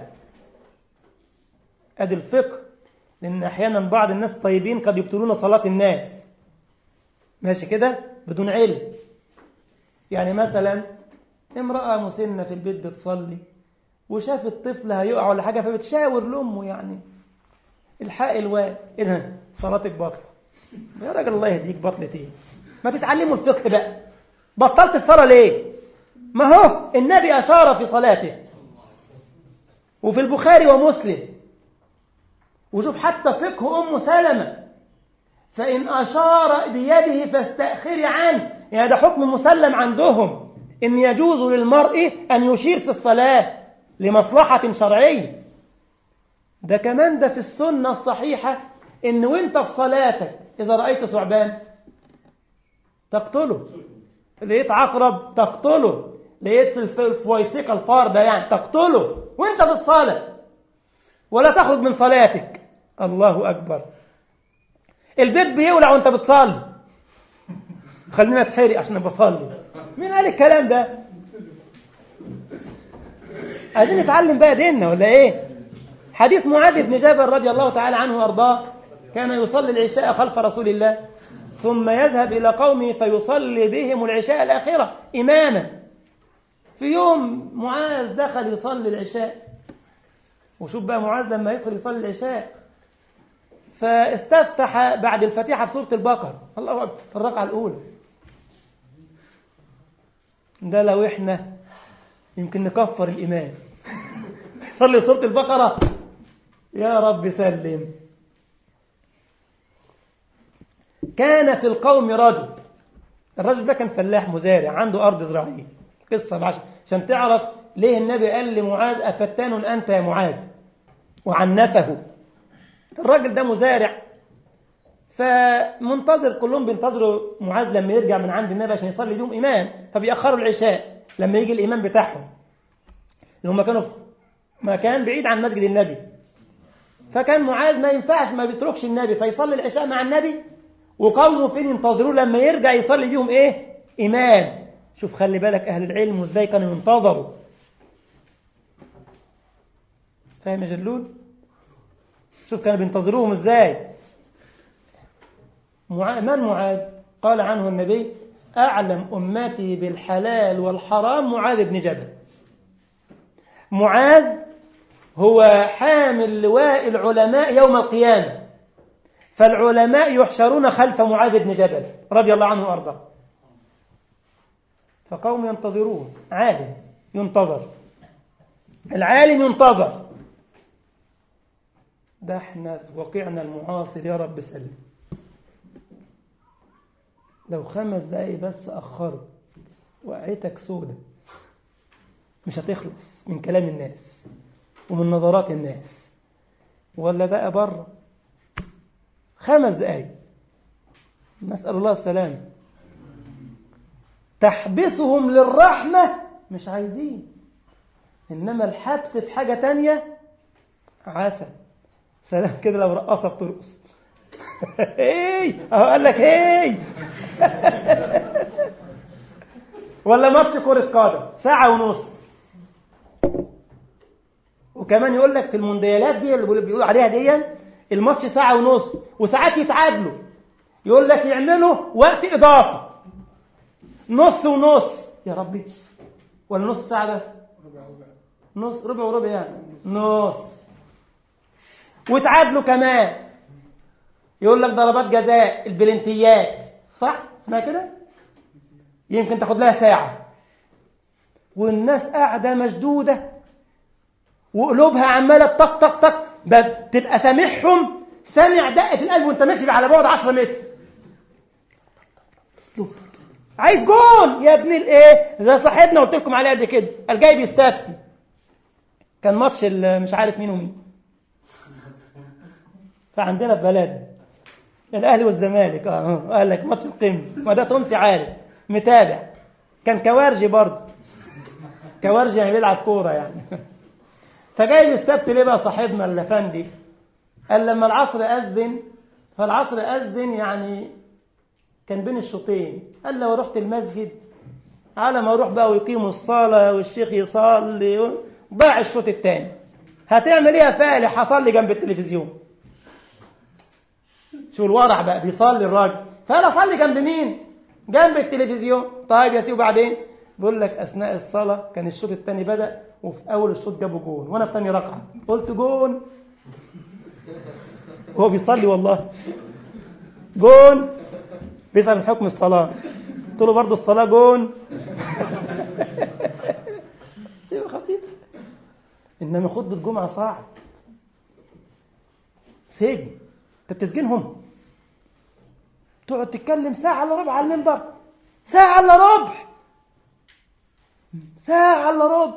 أدي الفقه لأن أحيانا بعض الناس طيبين قد يبطلون صلاة الناس ماشي كده بدون علم يعني مثلا امرأة مسنة في البيت بتصلي وشافت طفل هيقع ولا حاجة فبتشاور لأمه يعني الحق الواد إيه صلاتك باطلة يا راجل الله يهديك بطلة ايه ما تتعلموا الفقه بقى بطلت الصلاة ليه ما هو النبي أشار في صلاته وفي البخاري ومسلم وشوف حتى فقه أم سلمة فإن أشار بيده فاستأخري عنه يعني ده حكم مسلم عندهم إن يجوز للمرء أن يشير في الصلاة لمصلحة شرعية ده كمان ده في السنة الصحيحة إن وانت في صلاتك إذا رأيت ثعبان تقتله لقيت عقرب تقتله لقيت الفويسيق الفار ده يعني تقتله وانت في الصلاة ولا تخرج من صلاتك الله أكبر البيت بيولع وانت بتصلي خلينا تحرق عشان بصلي مين قال الكلام ده عايزين نتعلم بقى ديننا ولا ايه حديث معاذ بن جبل رضي الله تعالى عنه وارضاه كان يصلي العشاء خلف رسول الله ثم يذهب إلى قومه فيصلي بهم العشاء الآخرة إماما في يوم معاذ دخل يصلي العشاء وشوف بقى معاذ لما يدخل يصلي العشاء فاستفتح بعد الفاتحة بسورة البقر الله أكبر في الركعة الأولى ده لو إحنا يمكن نكفر الإمام يصلي سورة البقرة يا رب سلم كان في القوم رجل الرجل ده كان فلاح مزارع عنده أرض زراعية قصة بعشر عشان تعرف ليه النبي قال لمعاذ أفتان أنت يا معاذ وعنفه الراجل ده مزارع فمنتظر كلهم بينتظروا معاذ لما يرجع من عند النبي عشان يصلي لهم إمام فبيأخروا العشاء لما يجي الإمام بتاعهم اللي هم كانوا في مكان بعيد عن مسجد النبي فكان معاذ ما ينفعش ما بيتركش النبي فيصلي العشاء مع النبي وقومه فين ينتظروه لما يرجع يصلي بيهم ايه إمام شوف خلي بالك أهل العلم وازاي كانوا ينتظروا فاهم يا جلول شوف كانوا بينتظروهم ازاي مع... من معاذ قال عنه النبي أعلم أمتي بالحلال والحرام معاذ بن جبل معاذ هو حامل لواء العلماء يوم القيامة فالعلماء يحشرون خلف معاذ بن جبل رضي الله عنه وأرضاه فقوم ينتظرون عالم ينتظر العالم ينتظر ده احنا في واقعنا المعاصر يا رب سلم لو خمس دقايق بس أخرت وقعتك سودة مش هتخلص من كلام الناس ومن نظرات الناس ولا بقى بره خمس دقايق نسأل الله السلام تحبسهم للرحمة مش عايزين إنما الحبس في حاجة تانية عسل سلام كده لو رقصة بترقص هي اهو قال لك هي ولا ماتش كرة قدم ساعة ونص وكمان يقول لك في المونديالات دي اللي بيقولوا عليها دي الماتش ساعة ونص وساعات يتعادلوا يقول لك يعملوا وقت إضافي نص ونص يا ربي ولا نص ساعة بس نص ربع وربع يعني نص وتعادلوا كمان يقول لك ضربات جزاء البلنتيات صح اسمها كده يمكن تاخد لها ساعة والناس قاعدة مشدودة وقلوبها عمالة طق طق طق تبقى سامعهم سامع دقة القلب وانت ماشي على بعد 10 متر عايز جول يا ابن الايه زي صاحبنا قلت لكم عليه قبل كده قال جاي بيستفتي كان ماتش مش عارف مين ومين فعندنا في بلدنا الاهلي والزمالك اه قال لك ماتش القمه ما ده تونسي عارف متابع كان كوارجي برضه كوارجي يعني بيلعب كوره يعني فجاي بيستفتي ليه بقى صاحبنا الافندي قال لما العصر اذن فالعصر اذن يعني كان بين الشوطين قال لو رحت المسجد على ما اروح بقى ويقيموا الصلاه والشيخ يصلي ضاع الشوط الثاني هتعمل ايه يا فالح هصلي جنب التلفزيون شو الورع بقى بيصلي الراجل فانا اصلي جنب مين جنب التلفزيون طيب يا سيدي وبعدين بيقول لك اثناء الصلاه كان الشوط الثاني بدا وفي اول الشوط جابوا جون وانا في ثاني ركعه قلت جون هو بيصلي والله جون بيسأل حكم الصلاة قلت له برضه الصلاة جون يبقى خطير إنما خطبة الجمعة صعب سجن أنت بتسجنهم تقعد تتكلم ساعة إلا ربع على المنبر ساعة إلا ربع ساعة إلا ربع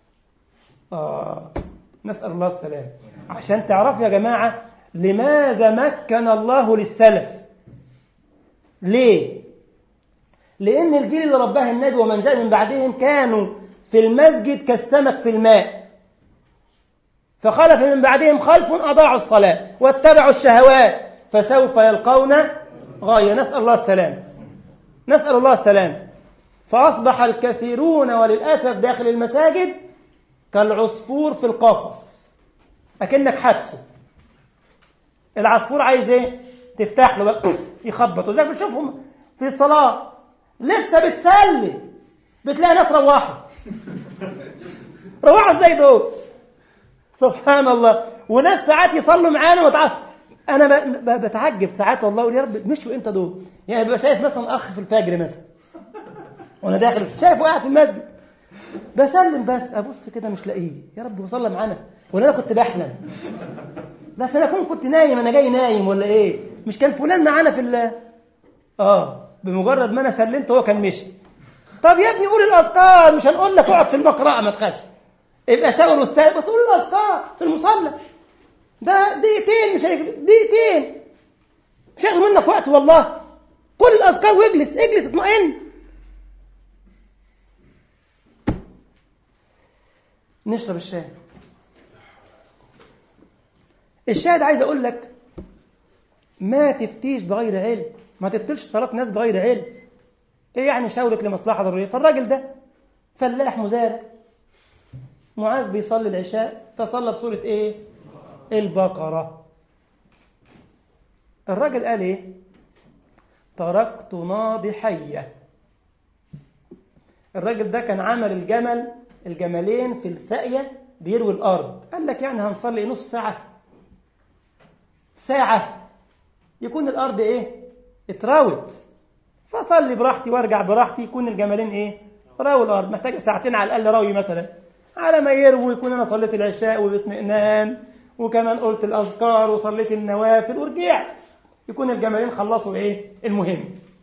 آه نسأل الله السلام عشان تعرفوا يا جماعة لماذا مكن الله للسلف ليه لأن الجيل اللي رباه النبي ومن جاء من بعدهم كانوا في المسجد كالسمك في الماء فخلف من بعدهم خلف أضاعوا الصلاة واتبعوا الشهوات فسوف يلقون غاية نسأل الله السلام نسأل الله السلام فأصبح الكثيرون وللأسف داخل المساجد كالعصفور في القفص أكنك حبسه العصفور عايز ايه تفتح له بقى يخبط وزي بنشوفهم في الصلاة لسه بتسلي بتلاقي ناس روحوا روحوا ازاي دول سبحان الله وناس ساعات يصلوا معانا وتعرف انا بتعجب ساعات والله اقول يا رب مشوا امتى دول يعني ببقى شايف مثلا اخ في الفجر مثلا وانا داخل شايفه قاعد في المسجد بسلم بس ابص كده مش لاقيه يا رب وصلى معانا ولا انا كنت بحلم بس انا كنت كنت نايم انا جاي نايم ولا ايه مش كان فلان معانا في ال اه بمجرد ما انا سلمت هو كان مشي طب يا ابني قول الاذكار مش هنقول لك اقعد في المقرأة ما تخافش ابقى شاور واستاذ بس قول الاذكار في المصلى ده دقيقتين مش هيجري دقيقتين مش هياخد منك وقت والله قول الاذكار واجلس اجلس اطمئن نشرب الشاي الشاهد عايز اقول لك ما تفتيش بغير علم ما تبطلش صلاة ناس بغير علم ايه يعني شاورت لمصلحة ضرورية فالراجل ده فلاح مزارع معاذ بيصلي العشاء فصلى بسورة ايه البقرة الراجل قال ايه تركت ناضحية الراجل ده كان عمل الجمل الجملين في الساقية بيروي الأرض قال لك يعني هنصلي نص ساعة ساعة يكون الأرض إيه اتراوت فصلي براحتي وارجع براحتي يكون الجمالين إيه راوي الأرض محتاجة ساعتين على الأقل راوي مثلا على ما يروي يكون أنا صليت العشاء وباطمئنان وكمان قلت الأذكار وصليت النوافل ورجعت يكون الجمالين خلصوا إيه المهم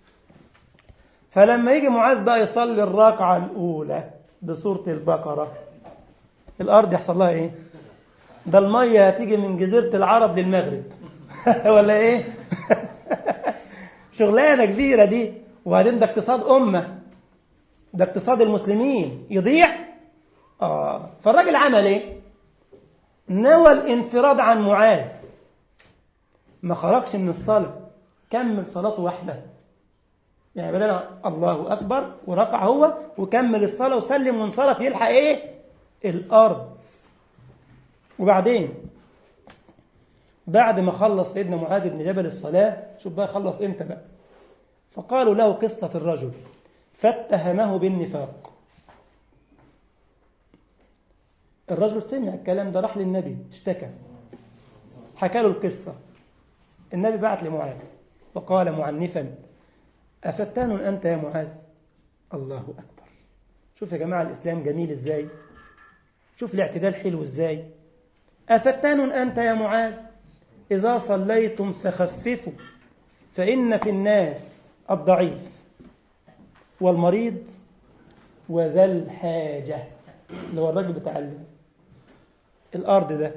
فلما يجي معاذ بقى يصلي الركعة الأولى بسورة البقرة الأرض يحصل لها إيه ده المية هتيجي من جزيرة العرب للمغرب ولا إيه شغلانة كبيرة دي وبعدين ده اقتصاد أمة ده اقتصاد المسلمين يضيع آه فالراجل عمل ايه نوى الانفراد عن معاذ ما خرجش من الصلاة كمل صلاته واحدة يعني بدنا الله أكبر وركع هو وكمل الصلاة وسلم وانصرف يلحق ايه الأرض وبعدين بعد ما خلص سيدنا معاذ بن جبل الصلاة شوف بقى خلص امتى بقى فقالوا له قصة الرجل فاتهمه بالنفاق الرجل سمع الكلام ده راح للنبي اشتكى حكى له القصة النبي بعت لمعاذ وقال معنفا أفتان أنت يا معاذ الله أكبر شوف يا جماعة الإسلام جميل إزاي شوف الاعتدال حلو إزاي أفتان أنت يا معاذ إذا صليتم فخففوا فإن في الناس الضعيف والمريض وذا الحاجة اللي هو الراجل بتاع الأرض ده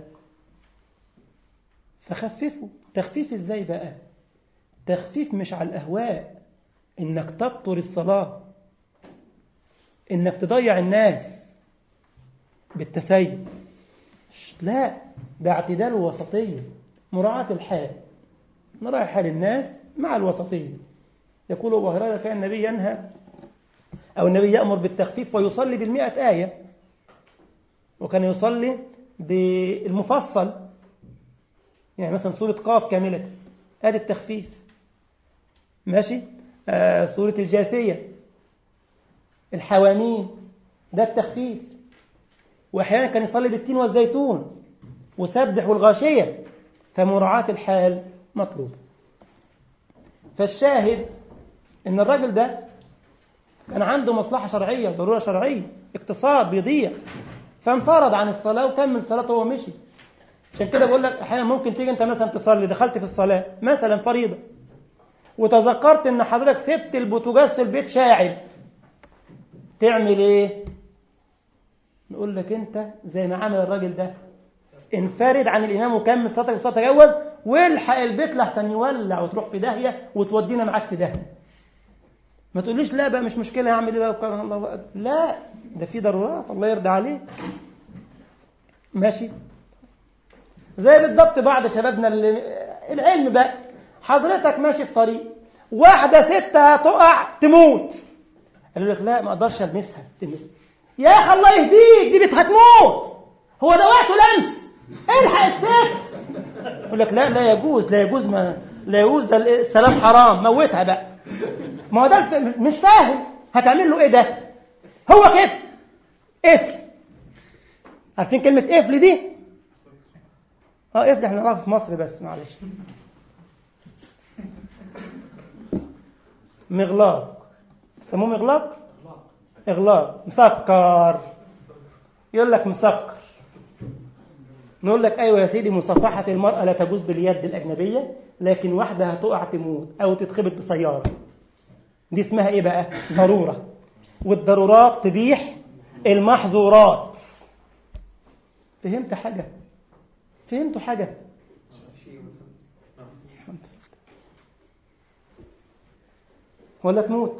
فخففوا تخفيف إزاي بقى تخفيف مش على الأهواء إنك تبطر الصلاة إنك تضيع الناس بالتسيب لا ده اعتدال ووسطية مراعاة الحال نراعي حال الناس مع الوسطية يقول أبو هريرة كان النبي ينهى أو النبي يأمر بالتخفيف ويصلي بالمئة آية وكان يصلي بالمفصل يعني مثلا سورة قاف كاملة هذا التخفيف ماشي آه سورة الجاثية الحوامين ده التخفيف وأحيانا كان يصلي بالتين والزيتون وسبح والغاشية فمراعاة الحال مطلوب فالشاهد ان الراجل ده كان عنده مصلحة شرعية ضرورة شرعية اقتصاد بيضيع فانفرد عن الصلاة وكمل صلاته وهو مشي عشان كده بقول لك احيانا ممكن تيجي انت مثلا تصلي دخلت في الصلاة مثلا فريضة وتذكرت ان حضرتك سبت البوتاجاز في البيت شاعل تعمل ايه نقول لك انت زي ما عمل الراجل ده انفرد عن الامام وكمل صلاتك وصلاه تجوز والحق البيت لحسن يولع وتروح في داهيه وتودينا معاك في داهيه ما تقوليش لا بقى مش مشكله هعمل ايه بقى وكان الله أكبر. لا ده في ضرورات الله يرضى عليك ماشي زي بالضبط بعض شبابنا اللي العلم بقى حضرتك ماشي في طريق واحده ست هتقع تموت قالوا لك لا ما اقدرش المسها تلمسها يا اخي الله يهديك دي بنت هتموت هو ده وقته لمس الحق الست يقول لك لا لا يجوز لا يجوز ما لا يجوز ده السلام حرام موتها بقى ما هو ده مش فاهم هتعمل له ايه ده هو كده قفل عارفين كلمة قفل دي اه قفل احنا نعرفها في مصر بس معلش مغلاق يسموه مغلاق اغلاق مسكر يقول لك مسكر نقول لك ايوه يا سيدي مصافحه المراه لا تجوز باليد الاجنبيه لكن واحده هتقع تموت او تتخبط بسياره دي اسمها ايه بقى ضروره والضرورات تبيح المحظورات فهمت حاجه فهمتوا حاجه ولا تموت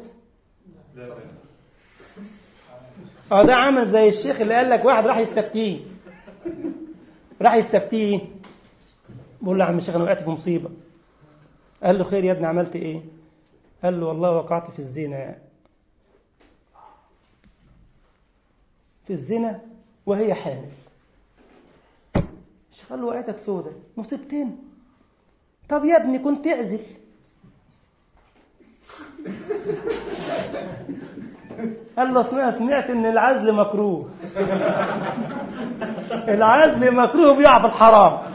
اه ده عمل زي الشيخ اللي قال لك واحد راح يستفتيه راح يستفتيه بقول له يا عم الشيخ انا وقعت في مصيبه قال له خير يا ابني عملت ايه قال له والله وقعت في الزنا في الزنا وهي حامل الشيخ قال له وقعتك سودة مصيبتين طب يا ابني كنت اعزل قال له سمعت سمعت ان العزل مكروه العزل مكروه بيقع في الحرام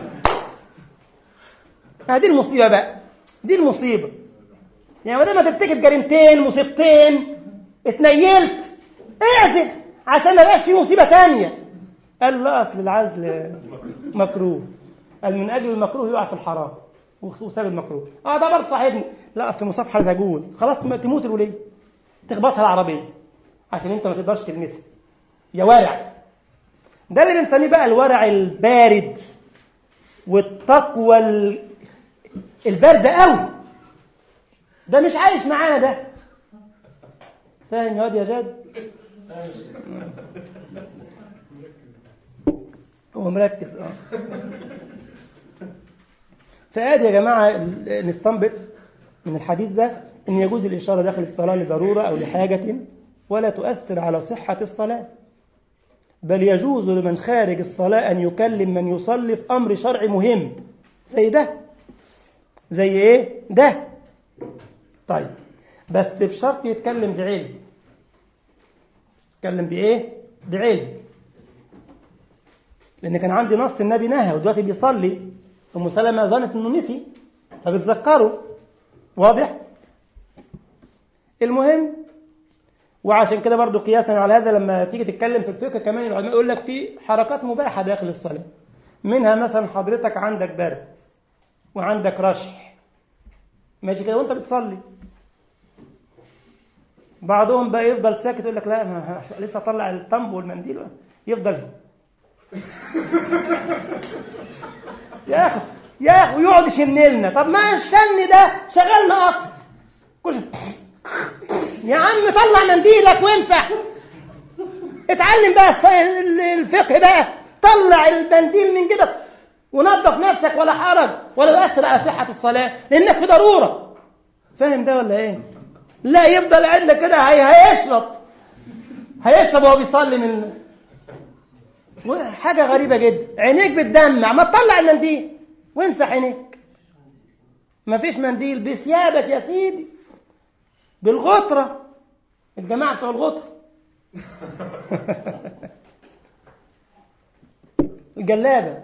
هذه المصيبه بقى دي المصيبه يعني ما دام ترتكب جريمتين مصيبتين اتنيلت اعزل عشان ما يبقاش في مصيبه ثانيه قال لا اصل العزل مكروه قال من اجل المكروه يقع في الحرام وساب المكروه اه ده برضه صاحبني لا اصل المصافحه تجوز خلاص تموت الوليه تخبطها العربيه عشان انت ما تقدرش تلمسها يا ورع ده اللي بنسميه بقى الورع البارد والتقوى البارده قوي ده مش عايش معانا ده فاهم يا واد يا جاد هو مركز اه فادي يا جماعة نستنبط من الحديث ده أن يجوز الإشارة داخل الصلاة لضرورة أو لحاجة ولا تؤثر على صحة الصلاة بل يجوز لمن خارج الصلاة أن يكلم من يصلي في أمر شرعي مهم زي ده زي إيه؟ ده طيب بس بشرط يتكلم بعلم يتكلم بإيه؟ بعلم لأن كان عندي نص النبي نهى ودلوقتي بيصلي أم سلمة ظنت إنه نسي فبتذكره واضح؟ المهم وعشان كده برضو قياسا على هذا لما تيجي تتكلم في الفقه كمان العلماء يقول لك في حركات مباحة داخل الصلاة منها مثلا حضرتك عندك برد وعندك رشح ماشي كده وانت بتصلي بعضهم بقى يفضل ساكت يقول لك لا ما لسه طلع الطنب والمنديل يفضل يا اخي يا اخي ويقعد يشن لنا طب ما الشن ده شغلنا اصلا كل يا عم طلع منديلك وانفع اتعلم بقى الفقه بقى طلع المنديل من كده ونظف نفسك ولا حرج ولا يؤثر على صحة الصلاة لأنك في ضرورة فاهم ده ولا ايه لا يفضل قاعد لك كده هي هيشرب هيشرب وهو بيصلي من حاجة غريبة جدا عينيك بتدمع ما تطلع المنديل وامسح عينيك مفيش منديل بثيابك يا سيدي بالغطرة الجماعة بتوع الغطرة الجلابة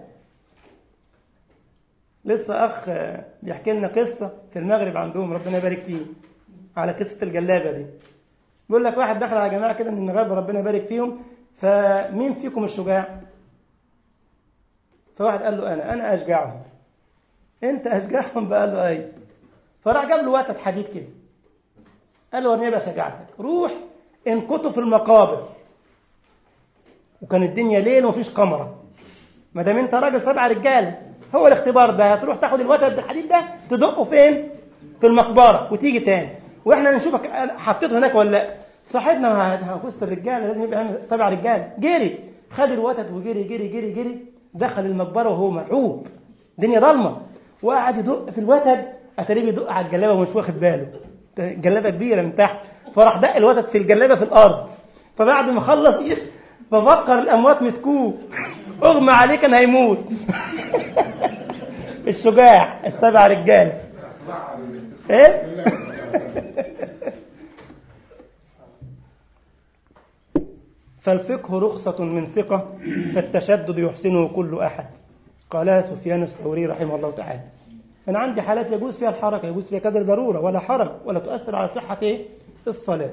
لسه أخ بيحكي لنا قصة في المغرب عندهم ربنا يبارك فيه على قصة الجلابة دي بيقول لك واحد دخل على جماعة كده من المغاربة ربنا يبارك فيهم فمين فيكم الشجاع فواحد قال له أنا أنا أشجعهم أنت أشجعهم بقى له أي فراح جاب له وتد حديد كده قال له ورني بقى شجاعتك روح انقطوا في المقابر وكان الدنيا ليل ومفيش كاميرا ما دام انت راجل سبع رجال هو الاختبار ده هتروح تاخد الوتد بالحديد ده تدقه فين في المقبره وتيجي تاني واحنا نشوفك حطيته هناك ولا لا صاحبنا وسط الرجاله لازم يبقى سبع رجال جري خد الوتد وجري جري جري جري دخل المقبره وهو مرعوب الدنيا ضلمه وقعد يدق في الوتد اتاريه بيدق على الجلابه ومش واخد باله جلابه كبيره من تحت فراح دق الوتد في الجلابه في الارض فبعد ما خلص ففكر الاموات مسكوه اغمى عليه كان هيموت الشجاع السبع رجال ايه فالفقه رخصة من ثقة فالتشدد يحسنه كل أحد قالها سفيان الثوري رحمه الله تعالى أنا عندي حالات يجوز فيها الحركة يجوز فيها كذا ضرورة ولا حرج ولا تؤثر على صحة إيه؟ الصلاة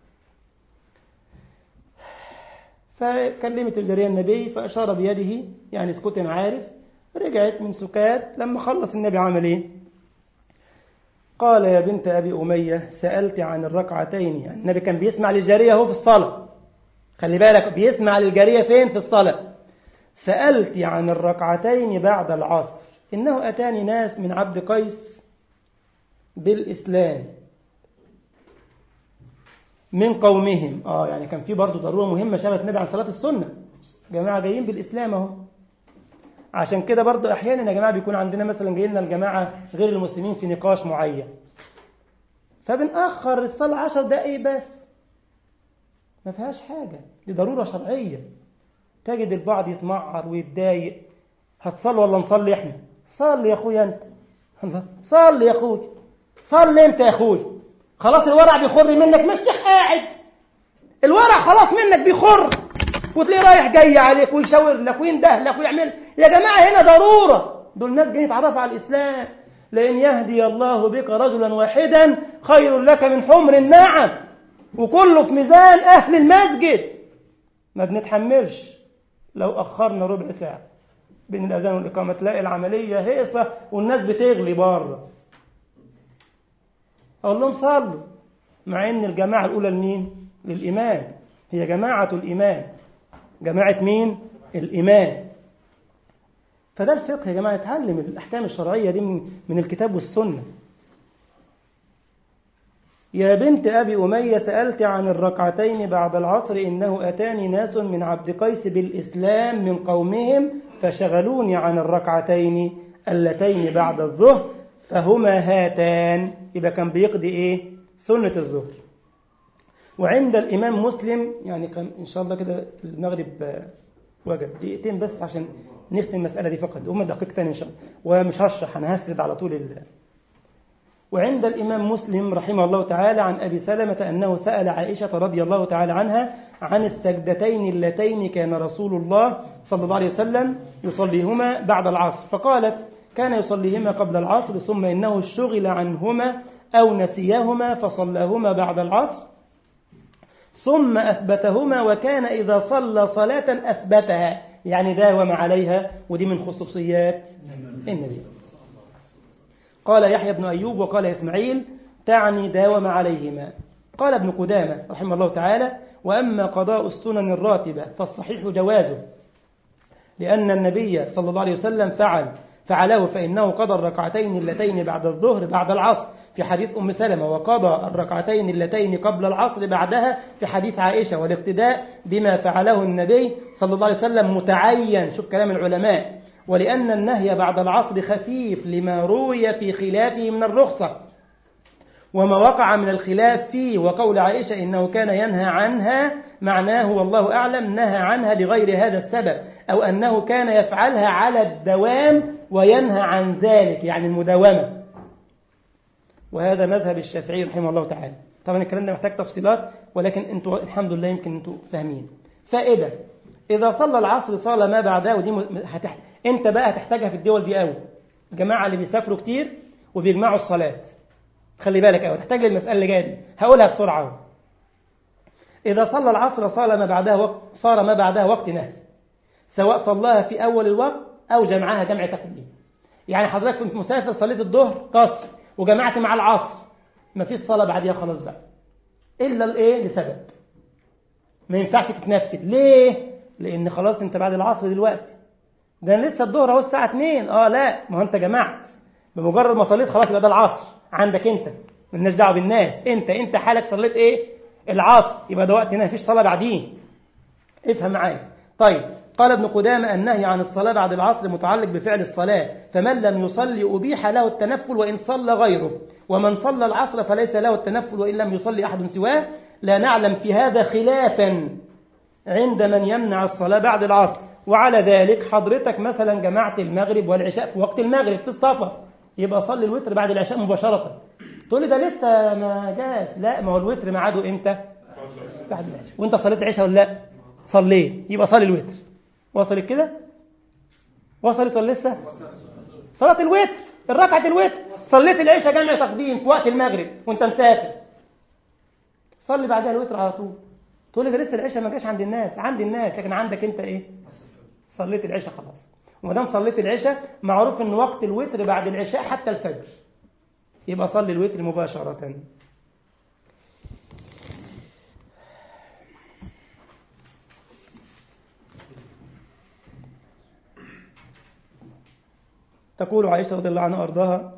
فكلمت الجارية النبي فأشار بيده يعني اسكت عارف رجعت من سكات لما خلص النبي عمل إيه قال يا بنت أبي أمية سألت عن الركعتين يعني النبي كان بيسمع للجارية هو في الصلاة خلي بالك بيسمع للجارية فين في الصلاة سألت عن الركعتين بعد العصر إنه أتاني ناس من عبد قيس بالإسلام من قومهم آه يعني كان في برضه ضرورة مهمة شغلت النبي عن صلاة السنة جماعة جايين بالإسلام أهو عشان كده برضه أحيانا يا جماعة بيكون عندنا مثلا جاي لنا الجماعة غير المسلمين في نقاش معين فبنأخر الصلاة عشر دقايق بس ما فيهاش حاجة دي ضرورة شرعية تجد البعض يتمعر ويتضايق هتصلي ولا نصلي احنا صلي يا اخويا انت صلي يا اخوي صلي انت يا اخوي خلاص الورع بيخر منك مش قاعد الورع خلاص منك بيخر وتلاقيه رايح جاي عليك ويشاور لك وينده لك ويعمل يا جماعة هنا ضرورة دول ناس جايين يتعرفوا على الإسلام لأن يهدي الله بك رجلا واحدا خير لك من حمر النعم وكله في ميزان أهل المسجد ما بنتحملش لو أخرنا ربع ساعة بين الأذان والإقامة تلاقي العملية هيصة والناس بتغلي بره أقول لهم صلوا مع إن الجماعة الأولى لمين؟ للإمام هي جماعة الإمام جماعة مين؟ الإمام فده الفقه يا جماعة اتعلم الأحكام الشرعية دي من, من الكتاب والسنة يا بنت أبي أمية سألت عن الركعتين بعد العصر إنه أتاني ناس من عبد قيس بالإسلام من قومهم فشغلوني عن الركعتين اللتين بعد الظهر فهما هاتان يبقى كان بيقضي إيه سنة الظهر وعند الإمام مسلم يعني كان إن شاء الله كده المغرب وجب دقيقتين بس عشان نختم المسألة دي فقط هم دقيقتين إن شاء الله ومش هشرح أنا هسرد على طول الله وعند الإمام مسلم رحمه الله تعالى عن أبي سلمة أنه سأل عائشة رضي الله تعالى عنها عن السجدتين اللتين كان رسول الله صلى الله عليه وسلم يصليهما بعد العصر فقالت كان يصليهما قبل العصر ثم إنه شغل عنهما أو نسيهما فصلاهما بعد العصر ثم أثبتهما وكان إذا صلى صلاة أثبتها يعني داوم عليها ودي من خصوصيات النبي قال يحيى بن أيوب وقال إسماعيل تعني داوم عليهما قال ابن قدامة رحمه الله تعالى وأما قضاء السنن الراتبة فالصحيح جوازه لأن النبي صلى الله عليه وسلم فعل فعله فإنه قضى الركعتين اللتين بعد الظهر بعد العصر في حديث أم سلمة وقضى الركعتين اللتين قبل العصر بعدها في حديث عائشة والاقتداء بما فعله النبي صلى الله عليه وسلم متعين شوف كلام العلماء ولأن النهي بعد العصر خفيف لما روي في خلافه من الرخصة وما وقع من الخلاف فيه وقول عائشة إنه كان ينهى عنها معناه والله أعلم نهى عنها لغير هذا السبب أو أنه كان يفعلها على الدوام وينهى عن ذلك يعني المداومة وهذا مذهب الشافعي رحمه الله تعالى طبعا الكلام ده محتاج تفصيلات ولكن انتوا الحمد لله يمكن انتوا فاهمين فائدة إذا صلى العصر صلى ما بعده ودي هتح... انت بقى هتحتاجها في الدول دي قوي الجماعة اللي بيسافروا كتير وبيجمعوا الصلاة خلي بالك قوي تحتاج للمسألة اللي جاية دي هقولها بسرعة إذا صلى العصر صار ما بعدها وقت صار ما بعدها وقت نهي سواء صلاها في أول الوقت أو جمعها جمع تقديم يعني حضرتك كنت مسافر صليت الظهر قصر وجمعت مع العصر ما فيش صلاة بعديها خلاص بقى إلا الإيه لسبب ما ينفعش تتنفذ ليه؟ لأن خلاص أنت بعد العصر دلوقتي ده أنا لسه الظهر أهو الساعة 2 أه لا ما هو أنت جمعت بمجرد ما صليت خلاص يبقى ده العصر عندك أنت مالناش دعوة بالناس أنت أنت حالك صليت إيه؟ العصر يبقى ده وقت ما فيش صلاة بعدين افهم معايا طيب قال ابن قدامة النهي عن الصلاة بعد العصر متعلق بفعل الصلاة فمن لم يصلي أبيح له التنفل وإن صلى غيره ومن صلى العصر فليس له التنفل وإن لم يصلي أحد سواه لا نعلم في هذا خلافا عند من يمنع الصلاة بعد العصر وعلى ذلك حضرتك مثلا جمعت المغرب والعشاء في وقت المغرب في السفر يبقى صلي الوتر بعد العشاء مباشرة تقول لي ده لسه ما جاش لا ما هو الوتر ميعاده امتى بعد العشاء وانت صليت عشاء ولا لا صليت يبقى صلي الوتر وصلت كده وصلت ولا لسه صلاة الوتر الركعة الوتر صليت العشاء جمع تقديم في وقت المغرب وانت مسافر صلي بعدها الوتر على طول تقول لي ده لسه العشاء ما جاش عند الناس عند الناس لكن عندك انت ايه صليت العشاء خلاص وما دام صليت العشاء معروف ان وقت الوتر بعد العشاء حتى الفجر يبقى صلي الوتر مباشرة تقول عائشة رضي الله عنها أرضاها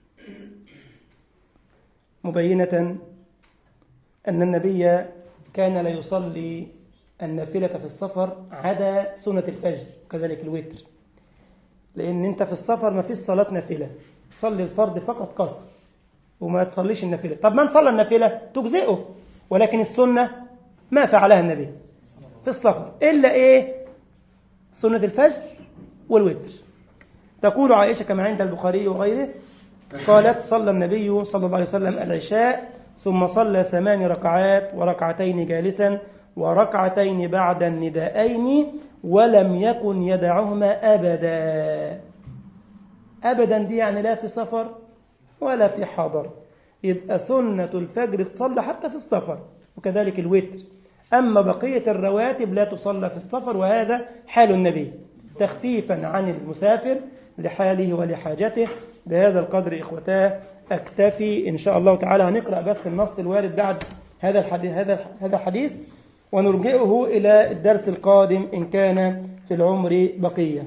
مبينة أن النبي كان لا يصلي النافلة في السفر عدا سنة الفجر كذلك الوتر لأن أنت في السفر ما فيش صلاة نافلة صلي الفرض فقط قصر وما تصليش النافلة طب من صلى النافلة تجزئه ولكن السنة ما فعلها النبي في السفر إلا إيه سنة الفجر والوتر تقول عائشة كما عند البخاري وغيره قالت صلى النبي صلى الله عليه وسلم العشاء ثم صلى ثمان ركعات وركعتين جالسا وركعتين بعد النداءين ولم يكن يدعهما أبدا أبدا دي يعني لا في سفر ولا في حضر يبقى سنة الفجر تصلى حتى في السفر وكذلك الوتر أما بقية الرواتب لا تصلى في السفر وهذا حال النبي تخفيفا عن المسافر لحاله ولحاجته بهذا القدر إخوتاه أكتفي إن شاء الله تعالى هنقرأ بس النص الوارد بعد هذا الحديث هذا هذا الحديث ونرجئه إلى الدرس القادم إن كان في العمر بقية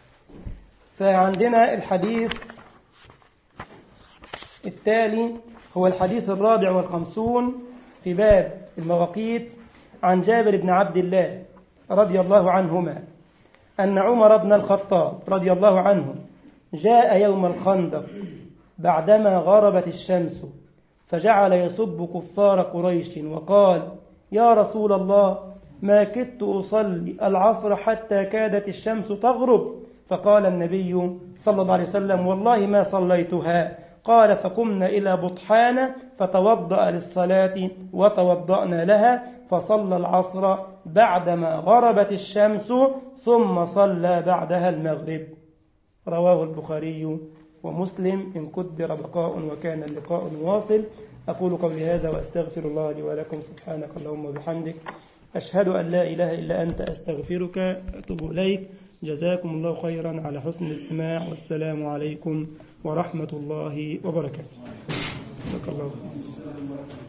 فعندنا الحديث التالي هو الحديث الرابع والخمسون في باب المواقيت عن جابر بن عبد الله رضي الله عنهما أن عمر بن الخطاب رضي الله عنه جاء يوم الخندق بعدما غربت الشمس فجعل يسب كفار قريش وقال يا رسول الله ما كدت أصلي العصر حتى كادت الشمس تغرب فقال النبي صلى الله عليه وسلم والله ما صليتها قال فقمنا إلى بطحان فتوضأ للصلاة وتوضأنا لها فصلى العصر بعدما غربت الشمس ثم صلى بعدها المغرب رواه البخاري ومسلم إن قدر بقاء وكان اللقاء واصل أقول قولي هذا وأستغفر الله لي ولكم سبحانك اللهم وبحمدك أشهد أن لا إله إلا أنت أستغفرك أتوب إليك جزاكم الله خيرا على حسن الاستماع والسلام عليكم ورحمة الله وبركاته. الله